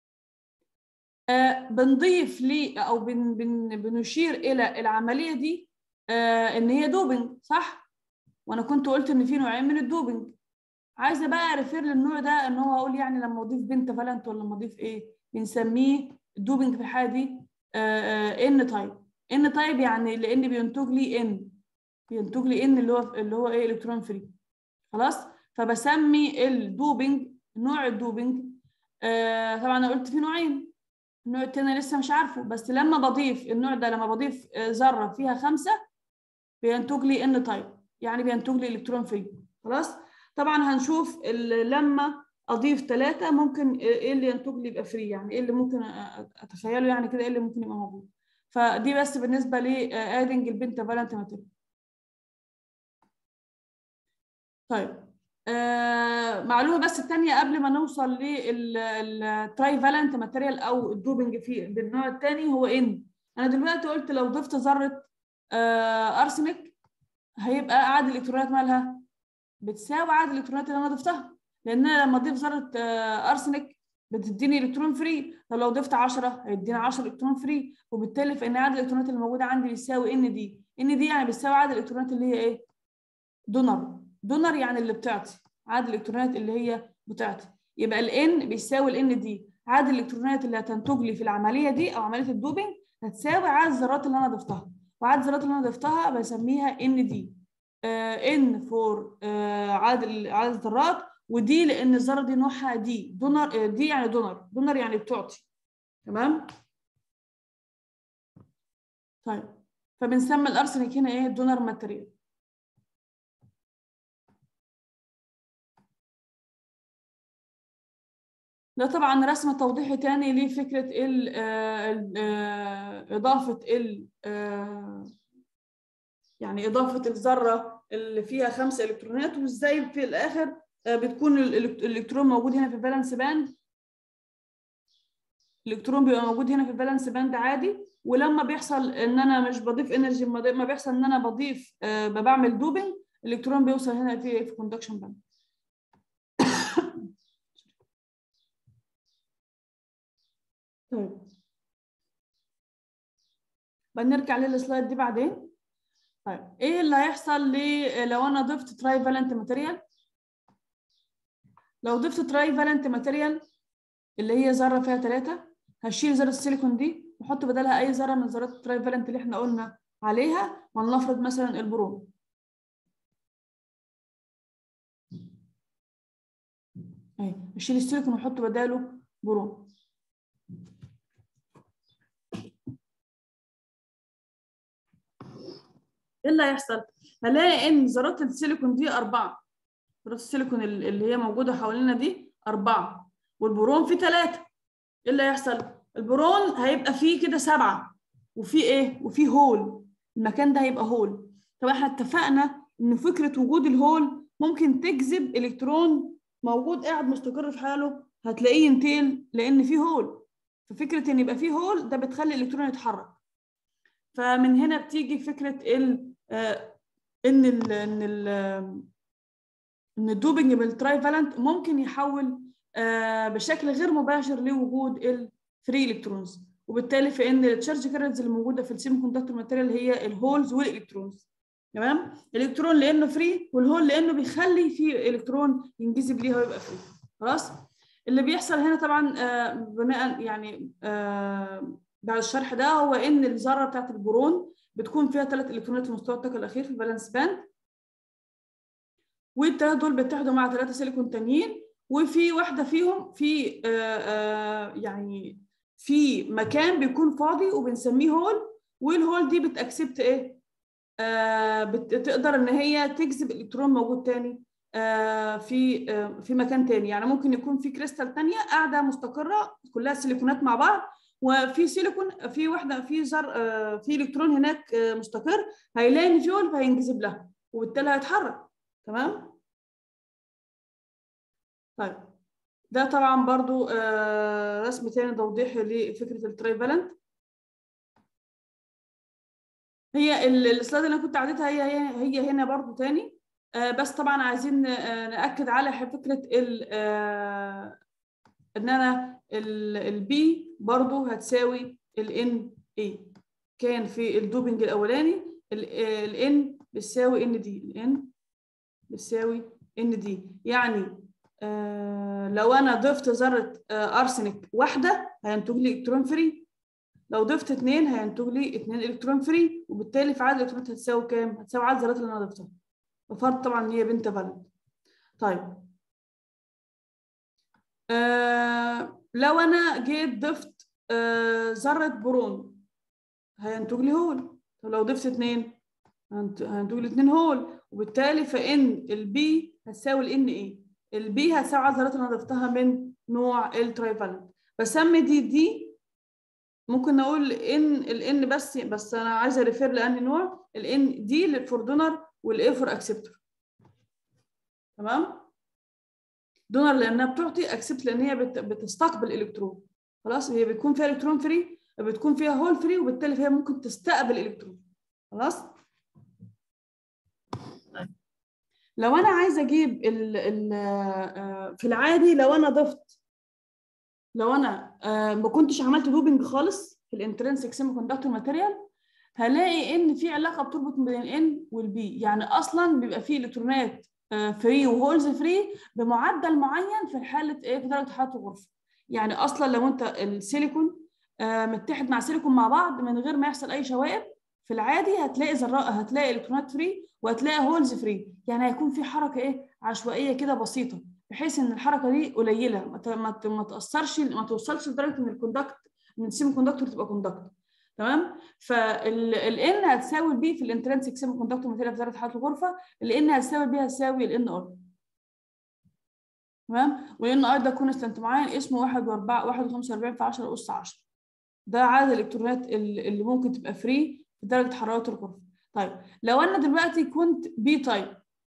آه بنضيف لي او بن بن بنشير الى العمليه دي آه ان هي دوبنج صح وانا كنت قلت ان في نوعين من الدوبنج عايزه بقى ريفير للنوع ده ان هو اقول يعني لما اضيف بنت فالنت ولا لما اضيف ايه بنسميه الدوبنج في الحاله دي ان تايب ان تايب يعني لان بينتج لي ان بينتج لي ان اللي هو اللي هو ايه الكترون فري خلاص فبسمي الدوبنج نوع الدوبنج آه طبعا انا قلت في نوعين النوع التاني لسه مش عارفه بس لما بضيف النوع ده لما بضيف ذره فيها خمسه بينتج لي ان تايب يعني بينتج لي الكترون فري خلاص طبعا هنشوف لما اضيف ثلاثه ممكن ايه اللي ينتج لي يبقى فري يعني ايه اللي ممكن اتخيله يعني كده ايه اللي ممكن يبقى موجود فدي بس بالنسبه لادنج البنتا فالنت ماتيريال طيب آه معلومه بس الثانيه قبل ما نوصل للتراي فالنت ماتيريال او الدوبنج في بالنوع الثاني هو ان انا دلوقتي قلت لو ضفت ذره آه ارسنك هيبقى عدد الالكترونات مالها بتساوي عدد الالكترونات اللي انا ضفتها لان انا لما اضيف ذره آه، ارسنك بتديني الكترون فري طب لو ضفت 10 هيديني 10 الكترون فري وبالتالي فان عدد الالكترونات اللي موجوده عندي بيساوي ان دي ان دي يعني بيساوي عدد الالكترونات اللي هي ايه دونر دونر يعني اللي بتعطي عدد الالكترونات اللي هي بتعطي يبقى الان بيساوي الان دي عدد الالكترونات اللي هتنتج لي في العمليه دي او عمليه الدوبنج هتساوي عدد الذرات اللي انا ضفتها وعدد الذرات اللي انا ضفتها بسميها ان دي ان فور عدد ال- عدد الذرات ودي لان الذره دي نوعها دي دونر آه، دي يعني دونر دونر يعني بتعطي تمام طيب فبنسمي الارسنك هنا ايه دونر ماتيريال ده طبعا رسم توضيحي تاني لفكرة ال آه، ال- آه، إضافة ال آه، يعني إضافة الذرة اللي فيها خمسة إلكترونات وإزاي في الآخر آه، بتكون ال- الإلكت- الإلكترون موجود هنا في الفالنس باند الإلكترون بيبقى موجود هنا في الفالنس باند عادي ولما بيحصل إن أنا مش بضيف إنرجي ما بيحصل إن أنا بضيف آه، بعمل دوبنج الإلكترون بيوصل هنا في في كوندكشن باند طيب بنرجع للسلايد دي بعدين طيب ايه اللي هيحصل لي لو انا ضفت تراي فالنت ماتيريال لو ضفت تراي فالنت ماتيريال اللي هي ذره فيها ثلاثه هشيل ذره السيليكون دي واحط بدلها اي ذره من ذرات التراي فالنت اللي احنا قلنا عليها ولنفرض مثلا البروم اهي اشيل السيليكون واحط بداله بروم ايه اللي هيحصل؟ هلاقي ان ذرات السيليكون دي اربعه ذرات السيليكون ال- اللي هي موجوده حوالينا دي اربعه والبورون فيه ثلاثه ايه اللي هيحصل؟ البورون هيبقى فيه كده سبعه وفي ايه؟ وفي هول المكان ده هيبقى هول طب احنا اتفقنا ان فكره وجود الهول ممكن تجذب الكترون موجود قاعد مستقر في حاله هتلاقيه ينتقل لان فيه هول ففكره ان يبقى فيه هول ده بتخلي الالكترون يتحرك فمن هنا بتيجي فكره ال آه، ان ال ان ال ان الدوبنج بالتراي فالنت ممكن يحول آه، بشكل غير مباشر لوجود الفري الكترونز وبالتالي فان التشارج كارنتس اللي موجوده في السيمي كوندكتور ماتيريال هي الهولز والالكترونز تمام الالكترون لانه فري والهول لانه بيخلي في الكترون ينجذب ليها ويبقى فري خلاص اللي بيحصل هنا طبعا آه، بناء يعني آه، بعد الشرح ده هو ان الذره بتاعت البورون بتكون فيها ثلاث الكترونات في مستوى الطاقه الاخير في الفالنس باند والثلاث دول بيتحدوا مع ثلاثه سيليكون تانيين وفي واحده فيهم في آه، آه، يعني في مكان بيكون فاضي وبنسميه هول والهول دي بتاكسبت ايه آه، بتقدر ان هي تجذب الكترون موجود تاني آه، في آه، في مكان تاني يعني ممكن يكون في كريستال تانية قاعده مستقره كلها سيليكونات مع بعض وفي سيليكون في واحده في زر آه، في الكترون هناك آه، مستقر هيلاقي ان في هول فهينجذب لها وبالتالي هيتحرك تمام طيب ده طبعا برضو آه، رسم تاني توضيحي لفكره الترايفالنت هي ال- السلايد اللي انا كنت عديتها هي هي هي هنا برضو تاني آه، بس طبعا عايزين آه، ناكد على فكره ال آه، ان انا البي برضو هتساوي الان اي كان في الدوبنج الاولاني الان بتساوي ان دي الان بتساوي ان دي يعني آه لو انا ضفت ذره آه ارسنك واحده هينتج لي الكترون فري لو ضفت اثنين هينتج لي اثنين الكترون فري وبالتالي في عدد الالكترونات هتساوي كام؟ هتساوي عدد الذرات اللي انا ضفتها بفرض طبعا ان هي بنت فالنت طيب آه لو انا جيت ضفت آه ذره برون هينتج لي هول طب لو ضفت اثنين هينتج لي اثنين هول وبالتالي فان البي هتساوي الان ايه البي هتساوي عدد الذرات اللي انا ضفتها من نوع الترايفالنت بسمي دي دي ممكن نقول ان الان بس بس انا عايزه ريفير لاني نوع الان دي فور دونر والاي فور اكسبتور تمام دونر لانها بتعطي اكسبت لان هي بت- بتستقبل الكترون خلاص هي بتكون فيها الكترون فري بتكون فيها هول فري وبالتالي فهي ممكن تستقبل الكترون خلاص طيب. لو انا عايزه اجيب ال ال آه، في العادي لو انا ضفت لو انا آه، ما كنتش عملت دوبنج خالص في الانترنسك سيمي كوندكتور ماتيريال هلاقي ان في علاقه بتربط بين الان والبي يعني اصلا بيبقى في الكترونات فري وهولز فري بمعدل معين في حاله ايه في درجه حراره الغرفه يعني اصلا لو انت السيليكون آه، متحد مع سيليكون مع بعض من غير ما يحصل اي شوائب في العادي هتلاقي ذرات هتلاقي الكترونات فري وهتلاقي هولز فري يعني هيكون في حركه ايه عشوائيه كده بسيطه بحيث ان الحركه دي قليله ما ت- ما ت- ما تاثرش ما توصلش لدرجه ان الكوندكت من السيمي كوندكتور تبقى كوندكتور تمام فالان هتساوي البي في الانترنسك سيمي كوندكتور ماتيريال في درجه حراره الغرفه الان هتساوي البي هتساوي الان ار تمام والان ار ده كونستانت معين اسمه 1 و4 1.45 في 10 اس 10 ده عدد الالكترونات ال- اللي ممكن تبقى فري في درجه حراره الغرفه طيب لو انا دلوقتي كنت بي تايب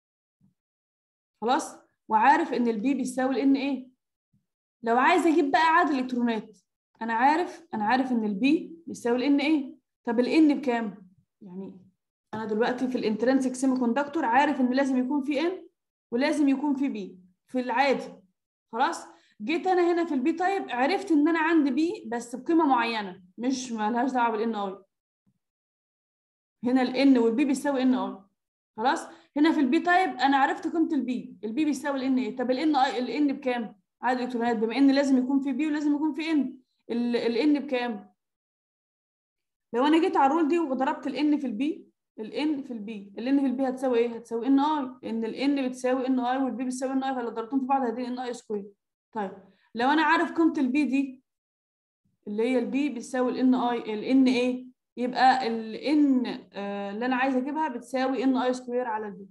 خلاص وعارف ان البي بيساوي الان ايه لو عايز اجيب بقى عدد الالكترونات انا عارف انا عارف ان البي بيساوي الان ايه طب الان بكام يعني انا دلوقتي في الانترنسك سيمي كوندكتور عارف ان لازم يكون في ان ولازم يكون في بي في العادي خلاص جيت انا هنا في البي تايب عرفت ان انا عندي بي بس بقيمه معينه مش مالهاش دعوه بالان اي هنا الان والبي بيساوي ان اي خلاص هنا في البي تايب انا عرفت قيمه البي البي بيساوي الان ايه طب الان اي الان بكام عدد الالكترونات بما ان لازم يكون في بي ولازم يكون في ان الان بكام لو انا جيت على الرول دي وضربت الان في البي الان في البي الان في البي هتساوي ايه هتساوي ان اي لان الان بتساوي ان اي والبي بتساوي ان اي فلو ضربتهم في بعض هيديني ان اي سكوير طيب لو انا عارف قيمه البي دي اللي هي البي بتساوي الان اي الان ايه يبقى الان اللي انا عايزه اجيبها بتساوي ان اي سكوير على البي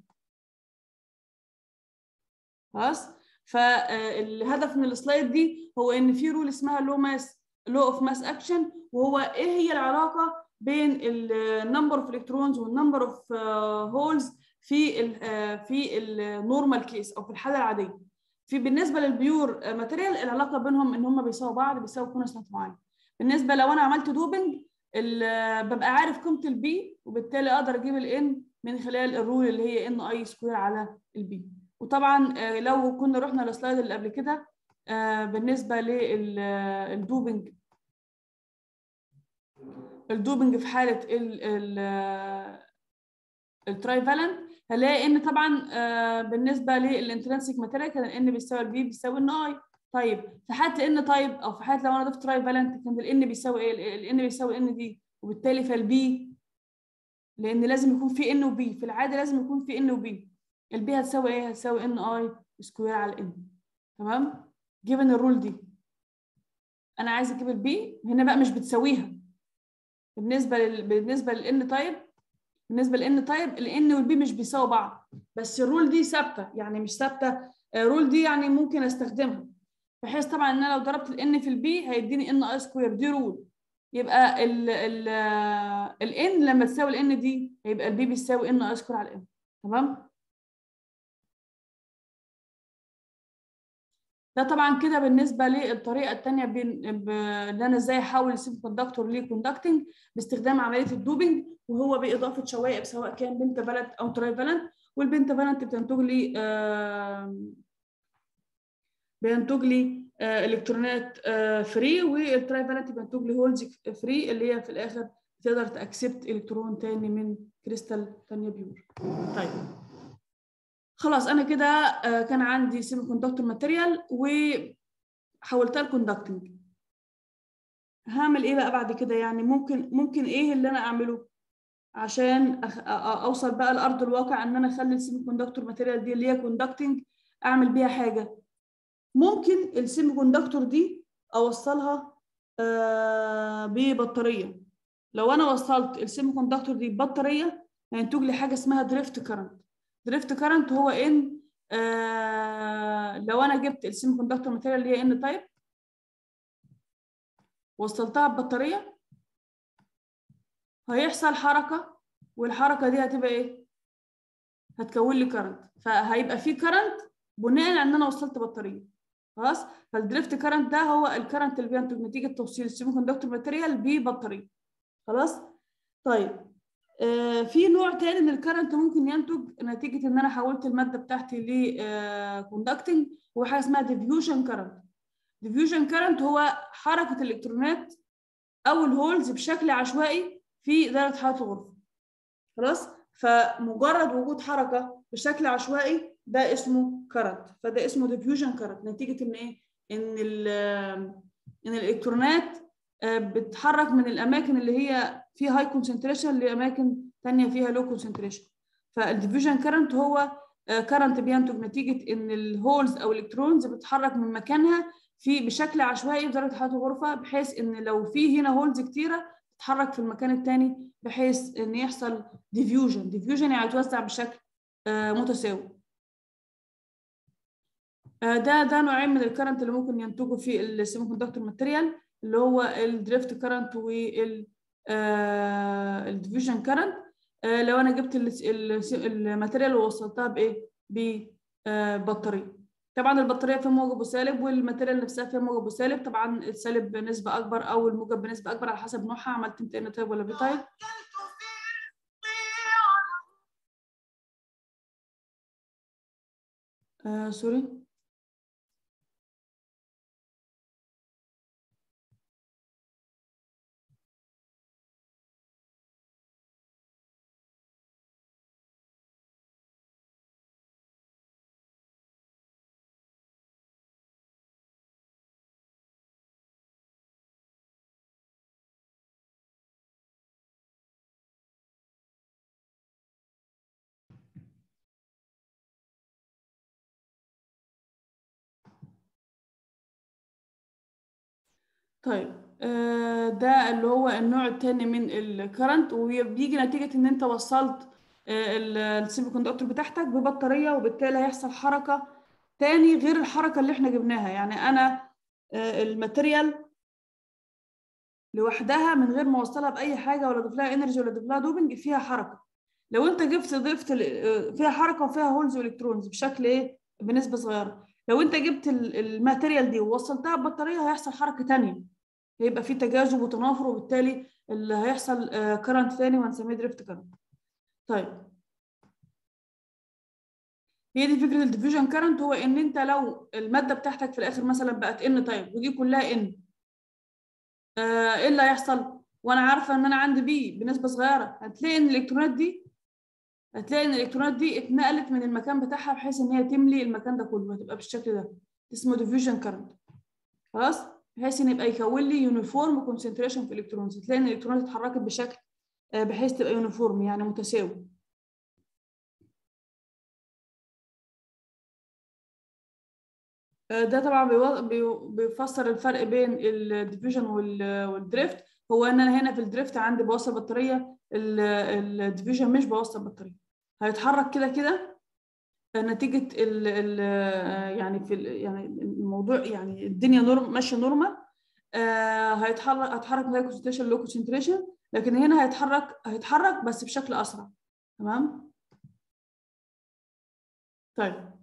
خلاص فالهدف من السلايد دي هو ان في رول اسمها لو ماس لو اوف ماس اكشن وهو ايه هي العلاقه بين النمبر اوف الكترونز والنمبر اوف هولز في ال في النورمال كيس او في الحاله العاديه في بالنسبه للبيور ماتيريال العلاقه بينهم ان هم بيساووا بعض بيساووا كونستانت معين بالنسبه لو انا عملت دوبنج ببقى عارف قيمه البي وبالتالي اقدر اجيب الان من خلال الرول اللي هي ان اي سكوير على البي وطبعا لو كنا رحنا للسلايد اللي قبل كده بالنسبه للدوبنج الدوبنج في حاله الترايفالنت هلاقي ان طبعا بالنسبه للانترنسيك ماتيريال كان الان بيساوي البي بيساوي ان اي طيب في حاله الان تايب او في حاله لو انا ضفت ترايفالنت كان الان بيساوي ايه الان بيساوي ان دي وبالتالي فالبي لان لازم يكون في ان وبي في العاده لازم يكون في ان وبي البي هتساوي ايه هتساوي ان اي سكوير على ان تمام جيفن الرول دي انا عايز اجيب البي هنا بقى مش بتساويها بالنسبه لل... بالنسبه للان تايب بالنسبه للان تايب الان والبي مش بيساووا بعض بس الرول دي ثابته يعني مش ثابته الرول دي يعني ممكن استخدمها بحيث طبعا ان انا لو ضربت الان في البي هيديني ان اي سكوير دي رول يبقى ال ال الان لما تساوي الان دي هيبقى البي بيساوي ان اي سكوير على الان تمام ده طبعا كده بالنسبه للطريقه الثانيه بين اللي انا ازاي احول السيمي كوندكتور لكوندكتنج باستخدام عمليه الدوبنج وهو باضافه شوائب سواء كان بنت فالنت او تراي فالنت والبنت فالنت بتنتج لي آه بينتج لي آه الكترونات آه فري والتراي فالنت بينتج لي هولز فري اللي هي في الاخر تقدر تاكسبت الكترون تاني من كريستال ثانيه بيور طيب خلاص انا كده آه كان عندي سيمي كوندكتور ماتيريال وحولتها لكوندكتنج هعمل ايه بقى بعد كده يعني ممكن ممكن ايه اللي انا اعمله عشان أخ... اوصل بقى لارض الواقع ان انا اخلي السيمي كوندكتور ماتيريال دي اللي هي كوندكتنج اعمل بيها حاجه ممكن السيمي كوندكتور دي اوصلها آه ببطاريه لو انا وصلت السيمي كوندكتور دي ببطاريه هينتج لي حاجه اسمها دريفت كارنت دريفت كارنت هو ان آه لو انا جبت السيمي كوندكتور ماتيريال اللي هي ان تايب وصلتها ببطاريه هيحصل حركه والحركه دي هتبقى ايه هتكون لي كارنت فهيبقى في كارنت بناء على ان انا وصلت بطاريه خلاص فالدريفت كارنت ده هو الكارنت اللي بينتج نتيجه توصيل السيمي كوندكتور ماتيريال ببطاريه خلاص طيب آه، في نوع تاني من الكرنت ممكن ينتج نتيجه ان انا حولت الماده بتاعتي ل كوندكتنج هو حاجه اسمها ديفيوجن كرنت ديفيوجن كرنت هو حركه الالكترونات او الهولز بشكل عشوائي في دائره حراره الغرفه خلاص فمجرد وجود حركه بشكل عشوائي ده اسمه كرنت فده اسمه ديفيوجن كرنت نتيجه ان ايه ان ال ان الالكترونات آه، بتتحرك من الاماكن اللي هي فيها هاي كونسنتريشن لاماكن ثانيه فيها لو كونسنتريشن فالديفيوجن كرنت هو كرنت بينتج نتيجه ان الهولز او الالكترونز بتتحرك من مكانها في بشكل عشوائي بدرجه حراره الغرفه بحيث ان لو في هنا هولز كتيره تتحرك في المكان الثاني بحيث ان يحصل ديفيوجن ديفيوجن يعني يتوزع بشكل آه، متساوي آه، ده ده نوعين من الكرنت اللي ممكن ينتجوا في السيمي كوندكتور ماتيريال اللي هو الدريفت كرنت وال الديفيوجن كرنت لو انا جبت الماتيريال ووصلتها بايه ببطاريه طبعا البطاريه فيها موجب وسالب والماتيريال نفسها فيها موجب وسالب طبعا السالب بنسبه اكبر او الموجب بنسبه اكبر على حسب نوعها عملت انت ان تايب ولا بي تايب آه سوري طيب آه، ده اللي هو النوع الثاني من الكرنت وبيجي نتيجة ان انت وصلت السيمي كوندكتور بتاعتك ببطارية وبالتالي هيحصل حركة تاني غير الحركة اللي احنا جبناها يعني انا آه، الماتيريال لوحدها من غير ما اوصلها باي حاجة ولا اضيف لها انرجي ولا اضيف لها دوبنج فيها حركة لو انت جبت ضفت ال- آه، فيها حركة وفيها هولز والكترونز بشكل ايه بنسبة صغيرة لو انت جبت ال- الماتيريال دي ووصلتها ببطارية هيحصل حركة تانية هيبقى في تجاذب وتنافر وبالتالي اللي هيحصل كرنت ثاني وهنسميه دريفت كرنت طيب هي دي فكره الديفيوجن كرنت هو ان انت لو الماده بتاعتك في الاخر مثلا بقت ان تايب ودي كلها ان آه، ايه اللي هيحصل وانا عارفه ان انا عندي بي بنسبه صغيره هتلاقي ان الالكترونات دي هتلاقي ان الالكترونات دي اتنقلت من المكان بتاعها بحيث ان هي تملي المكان ده كله هتبقى بالشكل ده اسمه ديفيوجن كرنت خلاص بحيث ان يبقى يكون لي يونيفورم كونسنتريشن في الالكترونز تلاقي ان الالكترونات اتحركت بشكل آه، بحيث تبقى يونيفورم يعني متساوي آه، ده طبعا بيو- بيو- بيفسر الفرق بين الديفيوجن والدريفت هو ان انا هنا في الدريفت عندي بوصل بطاريه الديفيوجن مش بوصل بطاريه هيتحرك كده كده نتيجه ال ال يعني في ال- يعني الموضوع يعني الدنيا نورم ماشيه نورمال آه، هيتحرك هيتحرك من كونسنتريشن لو كونسنتريشن لكن هنا هيتحرك هيتحرك بس بشكل اسرع تمام طيب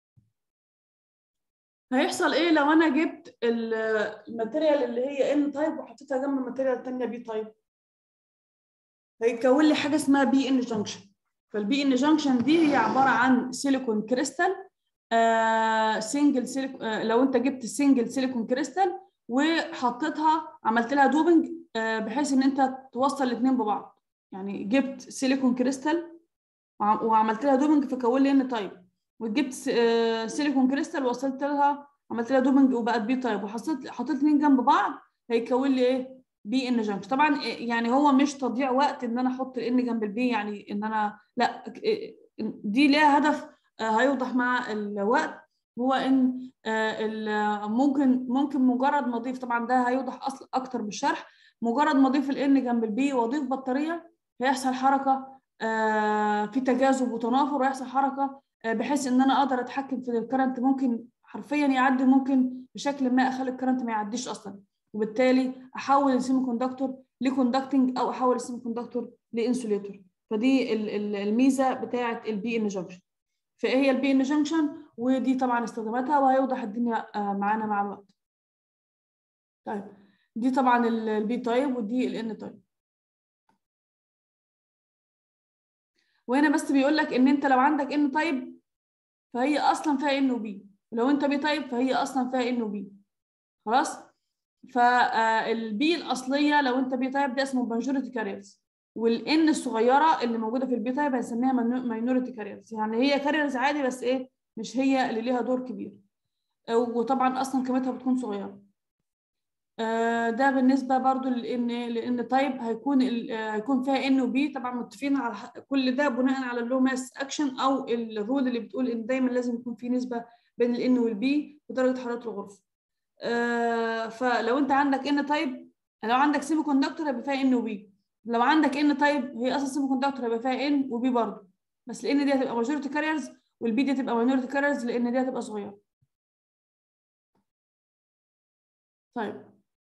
هيحصل ايه لو انا جبت ال- الماتيريال اللي هي ان تايب وحطيتها جنب الماتيريال الثانيه بي تايب هيتكون لي حاجه اسمها بي ان جانكشن فالبي ان جانكشن دي هي عباره عن سيليكون كريستال آه سنجل سيليكون آه لو انت جبت سنجل سيليكون كريستال وحطيتها عملت لها دوبنج آه بحيث ان انت توصل الاثنين ببعض يعني جبت سيليكون كريستال وع- وعملت لها دوبنج فكون لي ان تايب وجبت س- آه، سيليكون كريستال وصلت لها عملت لها دوبنج وبقت بي تايب وحطيت حطيت الاثنين جنب بعض هيكون لي ايه بي ان جنكشن طبعا إيه، يعني هو مش تضييع وقت ان انا احط الان جنب البي يعني ان انا لا إيه، دي ليها هدف آه، هيوضح مع الوقت هو ان آه، ال- ممكن ممكن مجرد ما اضيف طبعا ده هيوضح اصلا اكتر بالشرح مجرد ما اضيف الان جنب البي واضيف بطاريه هيحصل حركه آه، في تجاذب وتنافر ويحصل حركه آه، بحيث ان انا اقدر اتحكم في الكرنت ممكن حرفيا يعدي ممكن بشكل ما اخلي الكرنت ما يعديش اصلا وبالتالي احول السيمي كوندكتور لكوندكتنج او احول السيمي كوندكتور لانسوليتور فدي ال- ال- الميزه بتاعه البي ان جنكشن فايه هي البي ان جنكشن ودي طبعا استخداماتها وهيوضح الدنيا آه، معانا مع الوقت طيب دي طبعا البي تايب ودي الان تايب وهنا بس بيقول لك ان انت لو عندك ان تايب فهي اصلا فيها ان وبي ولو انت بي تايب فهي اصلا فيها ان وبي خلاص فالبي الاصليه لو انت بي تايب ده اسمه ماجوريتي كاريرز والان الصغيره اللي موجوده في البي تايب هنسميها ماينوريتي كاريرز يعني هي كاريرز عادي بس ايه مش هي اللي ليها دور كبير وطبعا اصلا قيمتها بتكون صغيره ده بالنسبه برضو لان لان تايب هيكون هيكون فيها ان وبي طبعا متفقين على كل ده بناء على اللو ماس اكشن او الرول اللي بتقول ان دايما لازم يكون في نسبه بين الان والبي ودرجه حراره الغرفه فلو انت عندك ان تايب لو عندك سيمي كوندكتور هيبقى فيها ان وبي لو عندك ان تايب هي اصلا سيمي كوندكتور هيبقى فيها ان وبي برضه بس لان دي هتبقى ماجورتي كاريرز والبي دي هتبقى ماينورتي كاريرز لان دي هتبقى صغيره طيب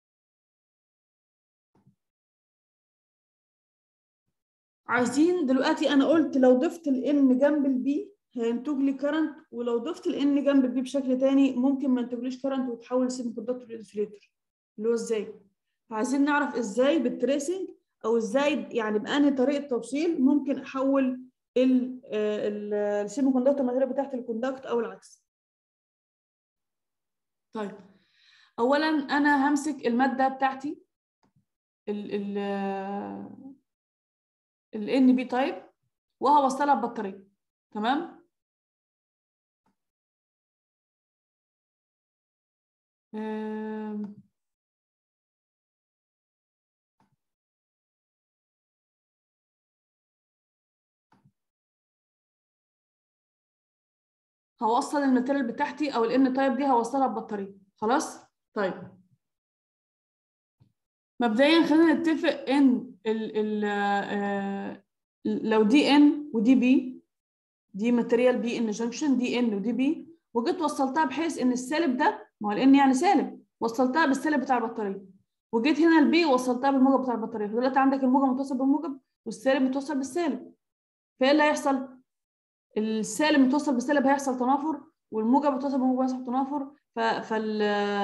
عايزين دلوقتي انا قلت لو ضفت الان جنب البي هينتج لي كرنت ولو ضفت الان جنب البي بشكل تاني ممكن ما ينتجليش كرنت وتحول سيمي كوندكتور لانسوليتور اللي هو ازاي فعايزين نعرف ازاي بالتريسنج او ازاي يعني بانهي طريقه توصيل ممكن احول السيمي كوندكتور ماتيريال بتاعت الكوندكت او العكس طيب اولا انا همسك الماده بتاعتي ال ال ال ان بي تايب وهوصلها ببطاريه تمام أم. هوصل الماتيريال بتاعتي او الان تايب دي هوصلها ببطاريه خلاص طيب مبدئيا خلينا نتفق ان ال ال آه لو دي ان ودي بي دي ماتيريال بي ان جنكشن دي ان ودي بي وجيت وصلتها بحيث ان السالب ده ما هو الان يعني سالب وصلتها بالسالب بتاع البطاريه وجيت هنا البي وصلتها بالموجب بتاع البطاريه فدلوقتي عندك الموجب متصل بالموجب والسالب متصل بالسالب فايه اللي هيحصل؟ السالب متصل بالسالب هيحصل تنافر والموجب متصل بالموجب هيحصل تنافر ف... فال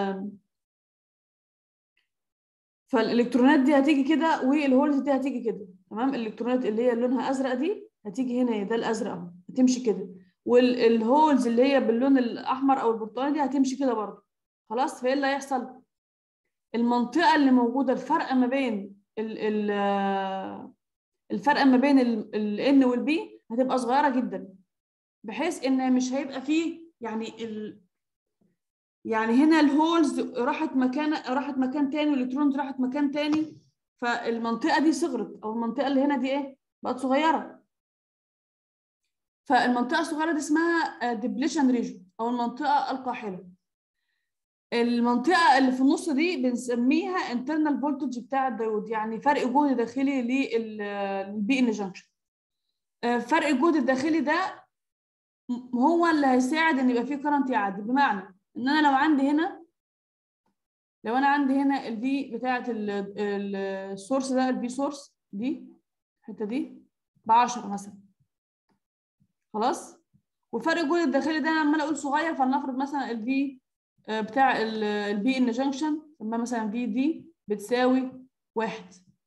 فالالكترونات دي هتيجي كده والهولز دي هتيجي كده تمام الالكترونات اللي هي لونها ازرق دي هتيجي هنا ده الازرق اهو هتمشي كده والهولز اللي هي باللون الاحمر او البرتقالي دي هتمشي كده برضه خلاص فايه اللي هيحصل المنطقه اللي موجوده الفرق ما بين ال ال الفرق ما بين الان والبي هتبقى صغيره جدا بحيث ان مش هيبقى فيه يعني ال يعني هنا الهولز راحت مكان راحت مكان تاني والالكترونز راحت مكان تاني فالمنطقه دي صغرت او المنطقه اللي هنا دي ايه بقت صغيره فالمنطقه الصغيره دي اسمها ديبليشن ريجن او المنطقه القاحله المنطقه اللي في النص دي بنسميها انترنال فولتج بتاع الديود يعني فرق جهد داخلي للبي ان جنكشن فرق الجهد الداخلي ده هو اللي هيساعد ان يبقى فيه كرنت يعدي بمعنى ان انا لو عندي هنا لو انا عندي هنا الفي بتاعه السورس ده الفي سورس دي الحته دي ب 10 مثلا خلاص وفرق الجهد الداخلي ده انا عمال اقول صغير فلنفرض مثلا الفي بتاع البي ان جنكشن سماها مثلا في دي بتساوي واحد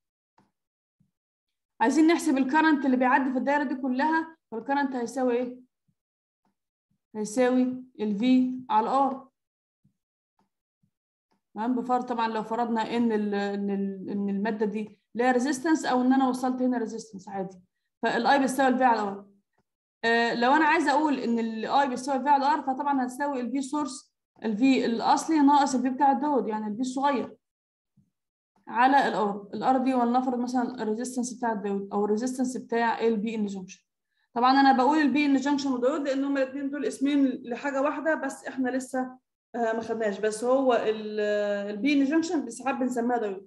عايزين نحسب الكرنت اللي بيعدي في الدايره دي كلها فالكرنت هيساوي ايه؟ هيساوي الفي على الار تمام بفرض طبعا لو فرضنا ان ال ان ال ان الماده دي ليها ريزيستنس او ان انا وصلت هنا ريزيستنس عادي فالاي بيساوي الفي على الار آه لو انا عايزه اقول ان الاي بيساوي الفي على الار فطبعا هتساوي الفي سورس الفي الاصلي ناقص الفي بتاع الدود يعني الفي الصغير على الار الار دي ولنفرض مثلا الريزيستنس بتاع الدود او الريزيستنس بتاع البي ان جنكشن طبعا انا بقول البي ان جنكشن وديود لان هما الاثنين دول اسمين لحاجه واحده بس احنا لسه آه ما خدناش بس هو البي ان جنكشن ساعات بنسميها ديود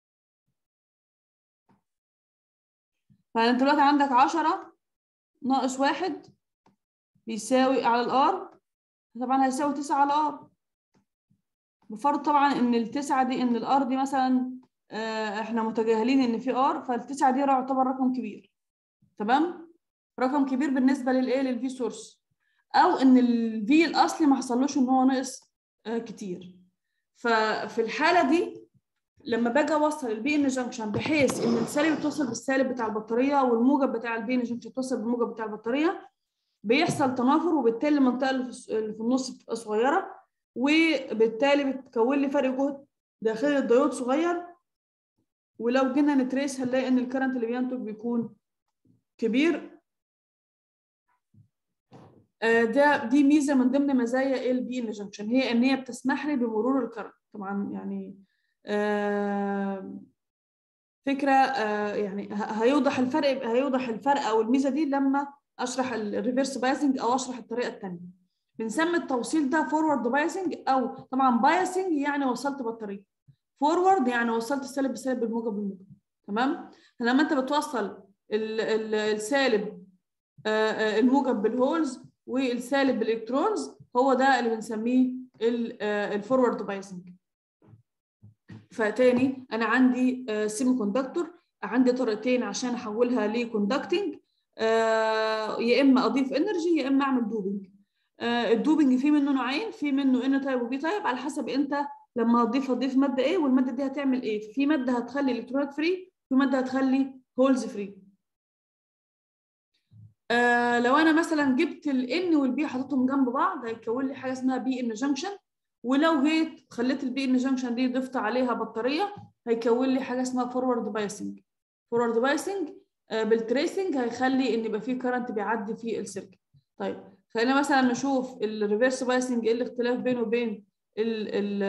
فانت دلوقتي عندك 10 ناقص واحد بيساوي على الار طبعا هيساوي 9 على ار بفرض طبعا ان التسعه دي ان الار دي مثلا آه احنا متجاهلين ان في ار فالتسعه دي يعتبر رقم كبير تمام رقم كبير بالنسبه للايه للفي سورس او ان الفي الاصلي ما حصلوش ان هو نقص آه كتير ففي الحاله دي لما باجي اوصل البي ان جنكشن بحيث ان السالب يتوصل بالسالب بتاع البطاريه والموجب بتاع البي ان جنكشن يتوصل بالموجب بتاع البطاريه بيحصل تنافر وبالتالي المنطقه اللي في اللي في النص بتبقى صغيره وبالتالي بتكون لي فرق جهد داخلي الديود صغير ولو جينا نتريس هنلاقي ان الكرنت اللي بينتج بيكون كبير آه، ده دي ميزه من ضمن مزايا البي ان جنكشن هي ان هي بتسمح لي بمرور الكرنت طبعا يعني آه، فكره آه، يعني ه- هيوضح الفرق هيوضح الفرق او الميزه دي لما اشرح الريفرس بايسنج او اشرح الطريقه الثانيه بنسمي التوصيل ده فورورد بايسنج او طبعا بايسنج يعني وصلت بطاريه فورورد يعني وصلت السالب بالسالب بالموجب بالموجب تمام فلما انت بتوصل ال- ال- السالب آه، آه، الموجب بالهولز والسالب بالالكترونز هو ده اللي بنسميه الفورورد بايسنج فتاني انا عندي سيمي كوندكتور عندي طريقتين عشان احولها لكوندكتنج يا اما اضيف انرجي يا اما اعمل دوبنج الدوبنج فيه منه نوعين في منه ان تايب وبي تايب على حسب انت لما هتضيف هتضيف ماده ايه والماده دي هتعمل ايه في ماده هتخلي الكترونات فري في ماده هتخلي هولز فري آه لو انا مثلا جبت الان والبي حطيتهم جنب بعض هيتكون لي حاجه اسمها بي ان جنكشن ولو جيت خليت البي ان جنكشن دي ضفت عليها بطاريه هيكون لي حاجه اسمها فورورد بايسنج فورورد بايسنج بالتريسنج هيخلي ان يبقى في كرنت بيعدي في السيركت طيب خلينا مثلا نشوف الريفرس بايسنج ايه الاختلاف بينه وبين ال ال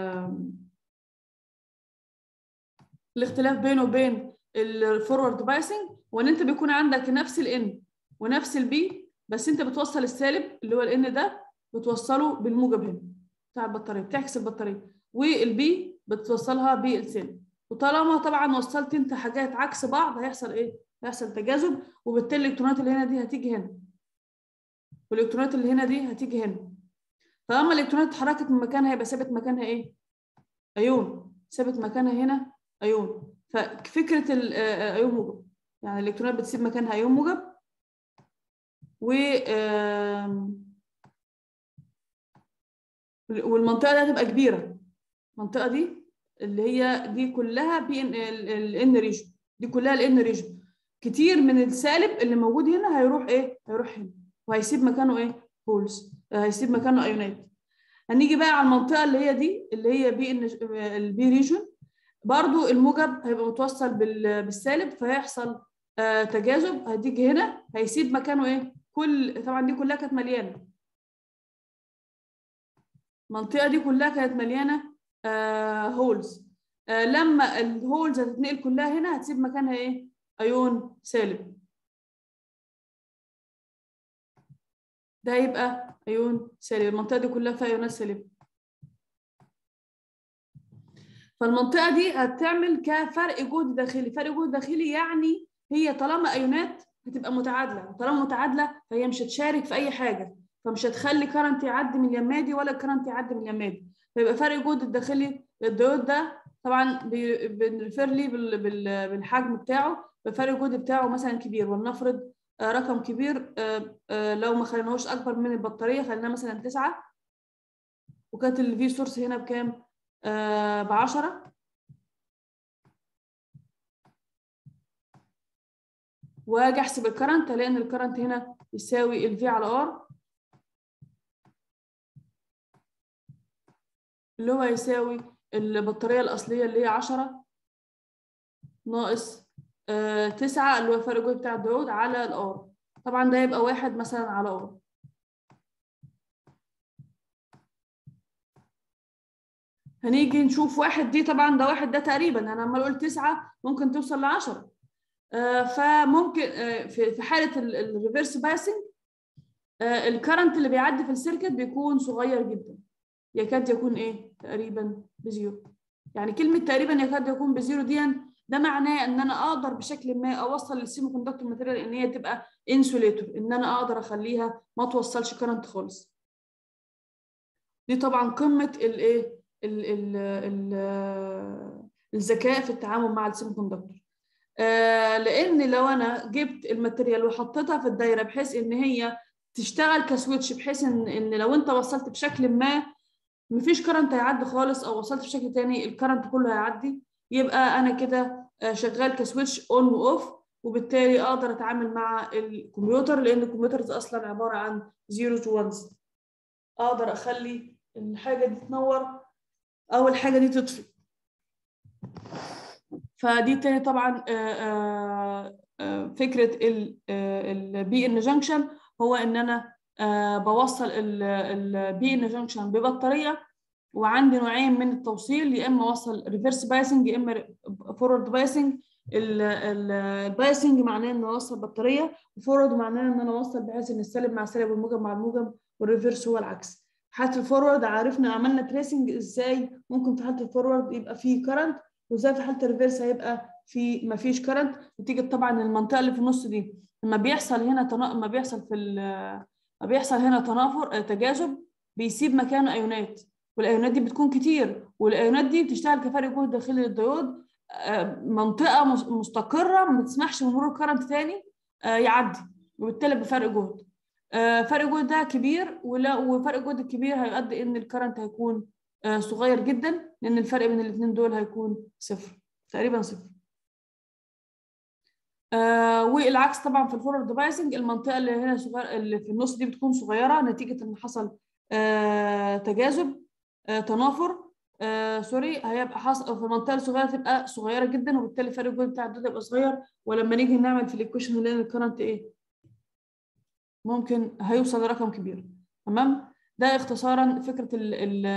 الاختلاف بينه وبين الفورورد بايسنج وان انت بيكون عندك نفس الان ونفس البي بس انت بتوصل السالب اللي هو الان ده بتوصله بالموجب هنا بتاع البطاريه بتعكس البطاريه والبي بتوصلها بالسالب وطالما طبعا وصلت انت حاجات عكس بعض هيحصل ايه؟ هيحصل تجاذب وبالتالي الالكترونات اللي هنا دي هتيجي هنا والالكترونات اللي هنا دي هتيجي هنا طالما الالكترونات اتحركت من مكانها يبقى ثابت مكانها ايه؟ ايون ثابت مكانها هنا ايون ففكره الايون موجب يعني الالكترونات بتسيب مكانها ايون موجب و والمنطقه دي هتبقى كبيره المنطقه دي اللي هي دي كلها بي ان الان ريجن دي كلها الان ريجن كتير من السالب اللي موجود هنا هيروح ايه هيروح هنا وهيسيب مكانه ايه هولز هيسيب مكانه ايونات هنيجي بقى على المنطقه اللي هي دي اللي هي بي ان البي ريجن برضو الموجب هيبقى متوصل بالسالب فهيحصل آه تجاذب هتيجي هنا هيسيب مكانه ايه كل طبعا دي كلها كانت مليانه المنطقه دي كلها كانت مليانه آه هولز آه لما الهولز هتتنقل كلها هنا هتسيب مكانها ايه ايون سالب ده هيبقى ايون سالب المنطقه دي كلها فيها ايونات سالبه فالمنطقه دي هتعمل كفرق جهد داخلي فرق جهد داخلي يعني هي طالما ايونات هتبقى متعادله وطالما متعادله فهي مش هتشارك في اي حاجه فمش هتخلي كرنت يعدي من اليمادي ولا كرنت يعدي من اليمادي فيبقى فرق الجهد الداخلي للديود ده طبعا بنرفر لي بالحجم بتاعه بفرق الجهد بتاعه مثلا كبير ولنفرض رقم كبير لو ما خليناهوش اكبر من البطاريه خليناه مثلا 9 وكانت الفي سورس هنا بكام؟ ب 10 واجي احسب الكرنت الاقي ان الكرنت هنا يساوي الفي على ار اللي هو يساوي البطاريه الاصليه اللي هي 10 ناقص آه 9 اللي هو الفرق الجهد بتاع الديود على الار طبعا ده يبقى واحد مثلا على ار هنيجي نشوف واحد دي طبعا ده واحد ده تقريبا انا لما اقول 9 ممكن توصل ل 10 آه فممكن آه في في حاله الريفرس باسنج آه الكرنت اللي بيعدي في السيركت بيكون صغير جدا يكاد يكون ايه تقريبا بزيرو يعني كلمه تقريبا يكاد يكون بزيرو دي ده معناه ان انا اقدر بشكل ما اوصل للسيمي كوندكتور ماتيريال ان هي تبقى انسوليتور ان انا اقدر اخليها ما توصلش كرنت خالص دي طبعا قمه الايه الذكاء في التعامل مع السيمي كوندكتور آه لان لو انا جبت الماتيريال وحطيتها في الدايره بحيث ان هي تشتغل كسويتش بحيث ان ان لو انت وصلت بشكل ما مفيش كرنت هيعدي خالص او وصلت بشكل تاني الكرنت كله هيعدي يبقى انا كده شغال كسويتش اون واوف وبالتالي اقدر اتعامل مع الكمبيوتر لان الكمبيوتر اصلا عباره عن زيروز وانز اقدر اخلي الحاجه دي تنور او الحاجه دي تطفي فدي تاني طبعا فكره البي ان جنكشن هو ان انا بوصل البي ان جنكشن ببطاريه وعندي نوعين من التوصيل يا اما اوصل ريفرس بايسنج يا اما فورورد بايسنج البايسنج معناه ان اوصل بطاريه وفورورد معناه ان انا اوصل بحيث ان السالب مع السالب والموجب مع الموجب والريفرس هو العكس حاله الفورورد عرفنا عملنا تريسنج ازاي ممكن في حاله الفورورد يبقى فيه كرنت وازاي في حاله الريفرس هيبقى في ما فيش كرنت نتيجه طبعا المنطقه اللي في النص دي لما بيحصل هنا تنا... ما بيحصل في ما بيحصل هنا تنافر تجاذب بيسيب مكانه ايونات والايونات دي بتكون كتير والايونات دي بتشتغل كفرق جهد داخلي للديود منطقه مستقره ما بتسمحش بمرور كرنت تاني يعدي وبالتالي بفرق جهد فرق جهد ده كبير وفرق جهد الكبير هيؤدي ان الكرنت هيكون صغير جدا لان الفرق بين الاثنين دول هيكون صفر تقريبا صفر آه والعكس طبعا في الفورورد بايسنج المنطقه اللي هنا صغير اللي في النص دي بتكون صغيره نتيجه ان حصل آه تجاذب آه تنافر آه سوري هيبقى حصل في المنطقه الصغيره تبقى صغيره جدا وبالتالي فرق الجهد بتاع الدود يبقى صغير ولما نيجي نعمل في الايكويشن نلاقي الكرنت ايه ممكن هيوصل لرقم كبير تمام ده اختصارا فكره ال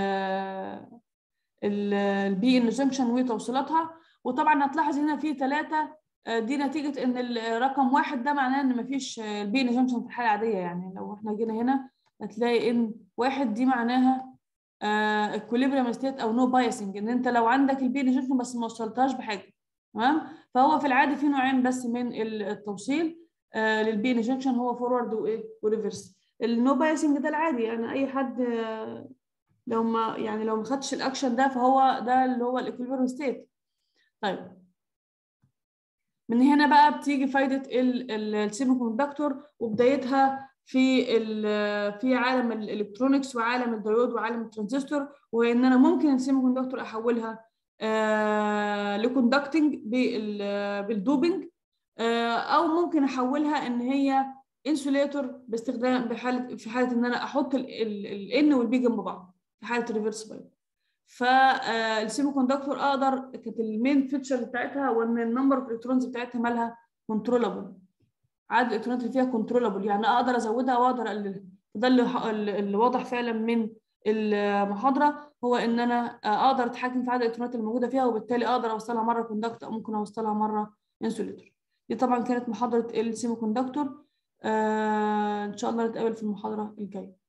ال البي ان جنكشن وتوصيلاتها وطبعا هتلاحظ هنا في ثلاثه دي نتيجه ان الرقم واحد ده معناه ان مفيش البي ان جنكشن في الحاله العاديه يعني لو احنا جينا هنا هتلاقي ان واحد دي معناها اكوليبريم ستيت او نو بايسنج ان انت لو عندك البي ان جنكشن بس ما وصلتهاش بحاجه تمام فهو في العادي في نوعين بس من التوصيل آه للبي ان جنكشن هو فورورد وايه وريفرس النو بايسنج ده العادي يعني اي حد آه لو ما يعني لو ما خدش الاكشن ده فهو ده اللي هو الاكوليبريم ستيت طيب من هنا بقى بتيجي فايده السيمي كوندكتور وبدايتها في في عالم الالكترونكس وعالم الديود وعالم الترانزستور وهي ان انا ممكن السيمي كوندكتور احولها آه لكوندكتنج بالدوبنج آه او ممكن احولها ان هي انسوليتور باستخدام بحاله في حاله ان انا احط الان والبي جنب بعض في حاله الريفرس بايب فالسيمي كوندكتور اقدر كانت المين فيتشر بتاعتها وان النمبر اوف الكترونز بتاعتها مالها كنترولابل عدد الالكترونات اللي فيها كنترولابل يعني اقدر ازودها واقدر اقللها ده اللي اللي واضح فعلا من المحاضره هو ان انا اقدر اتحكم في عدد الالكترونات الموجوده فيها وبالتالي اقدر اوصلها مره كوندكت او ممكن اوصلها مره انسوليتور دي طبعا كانت محاضره السيمي كوندكتور آه ان شاء الله نتقابل في المحاضره الجايه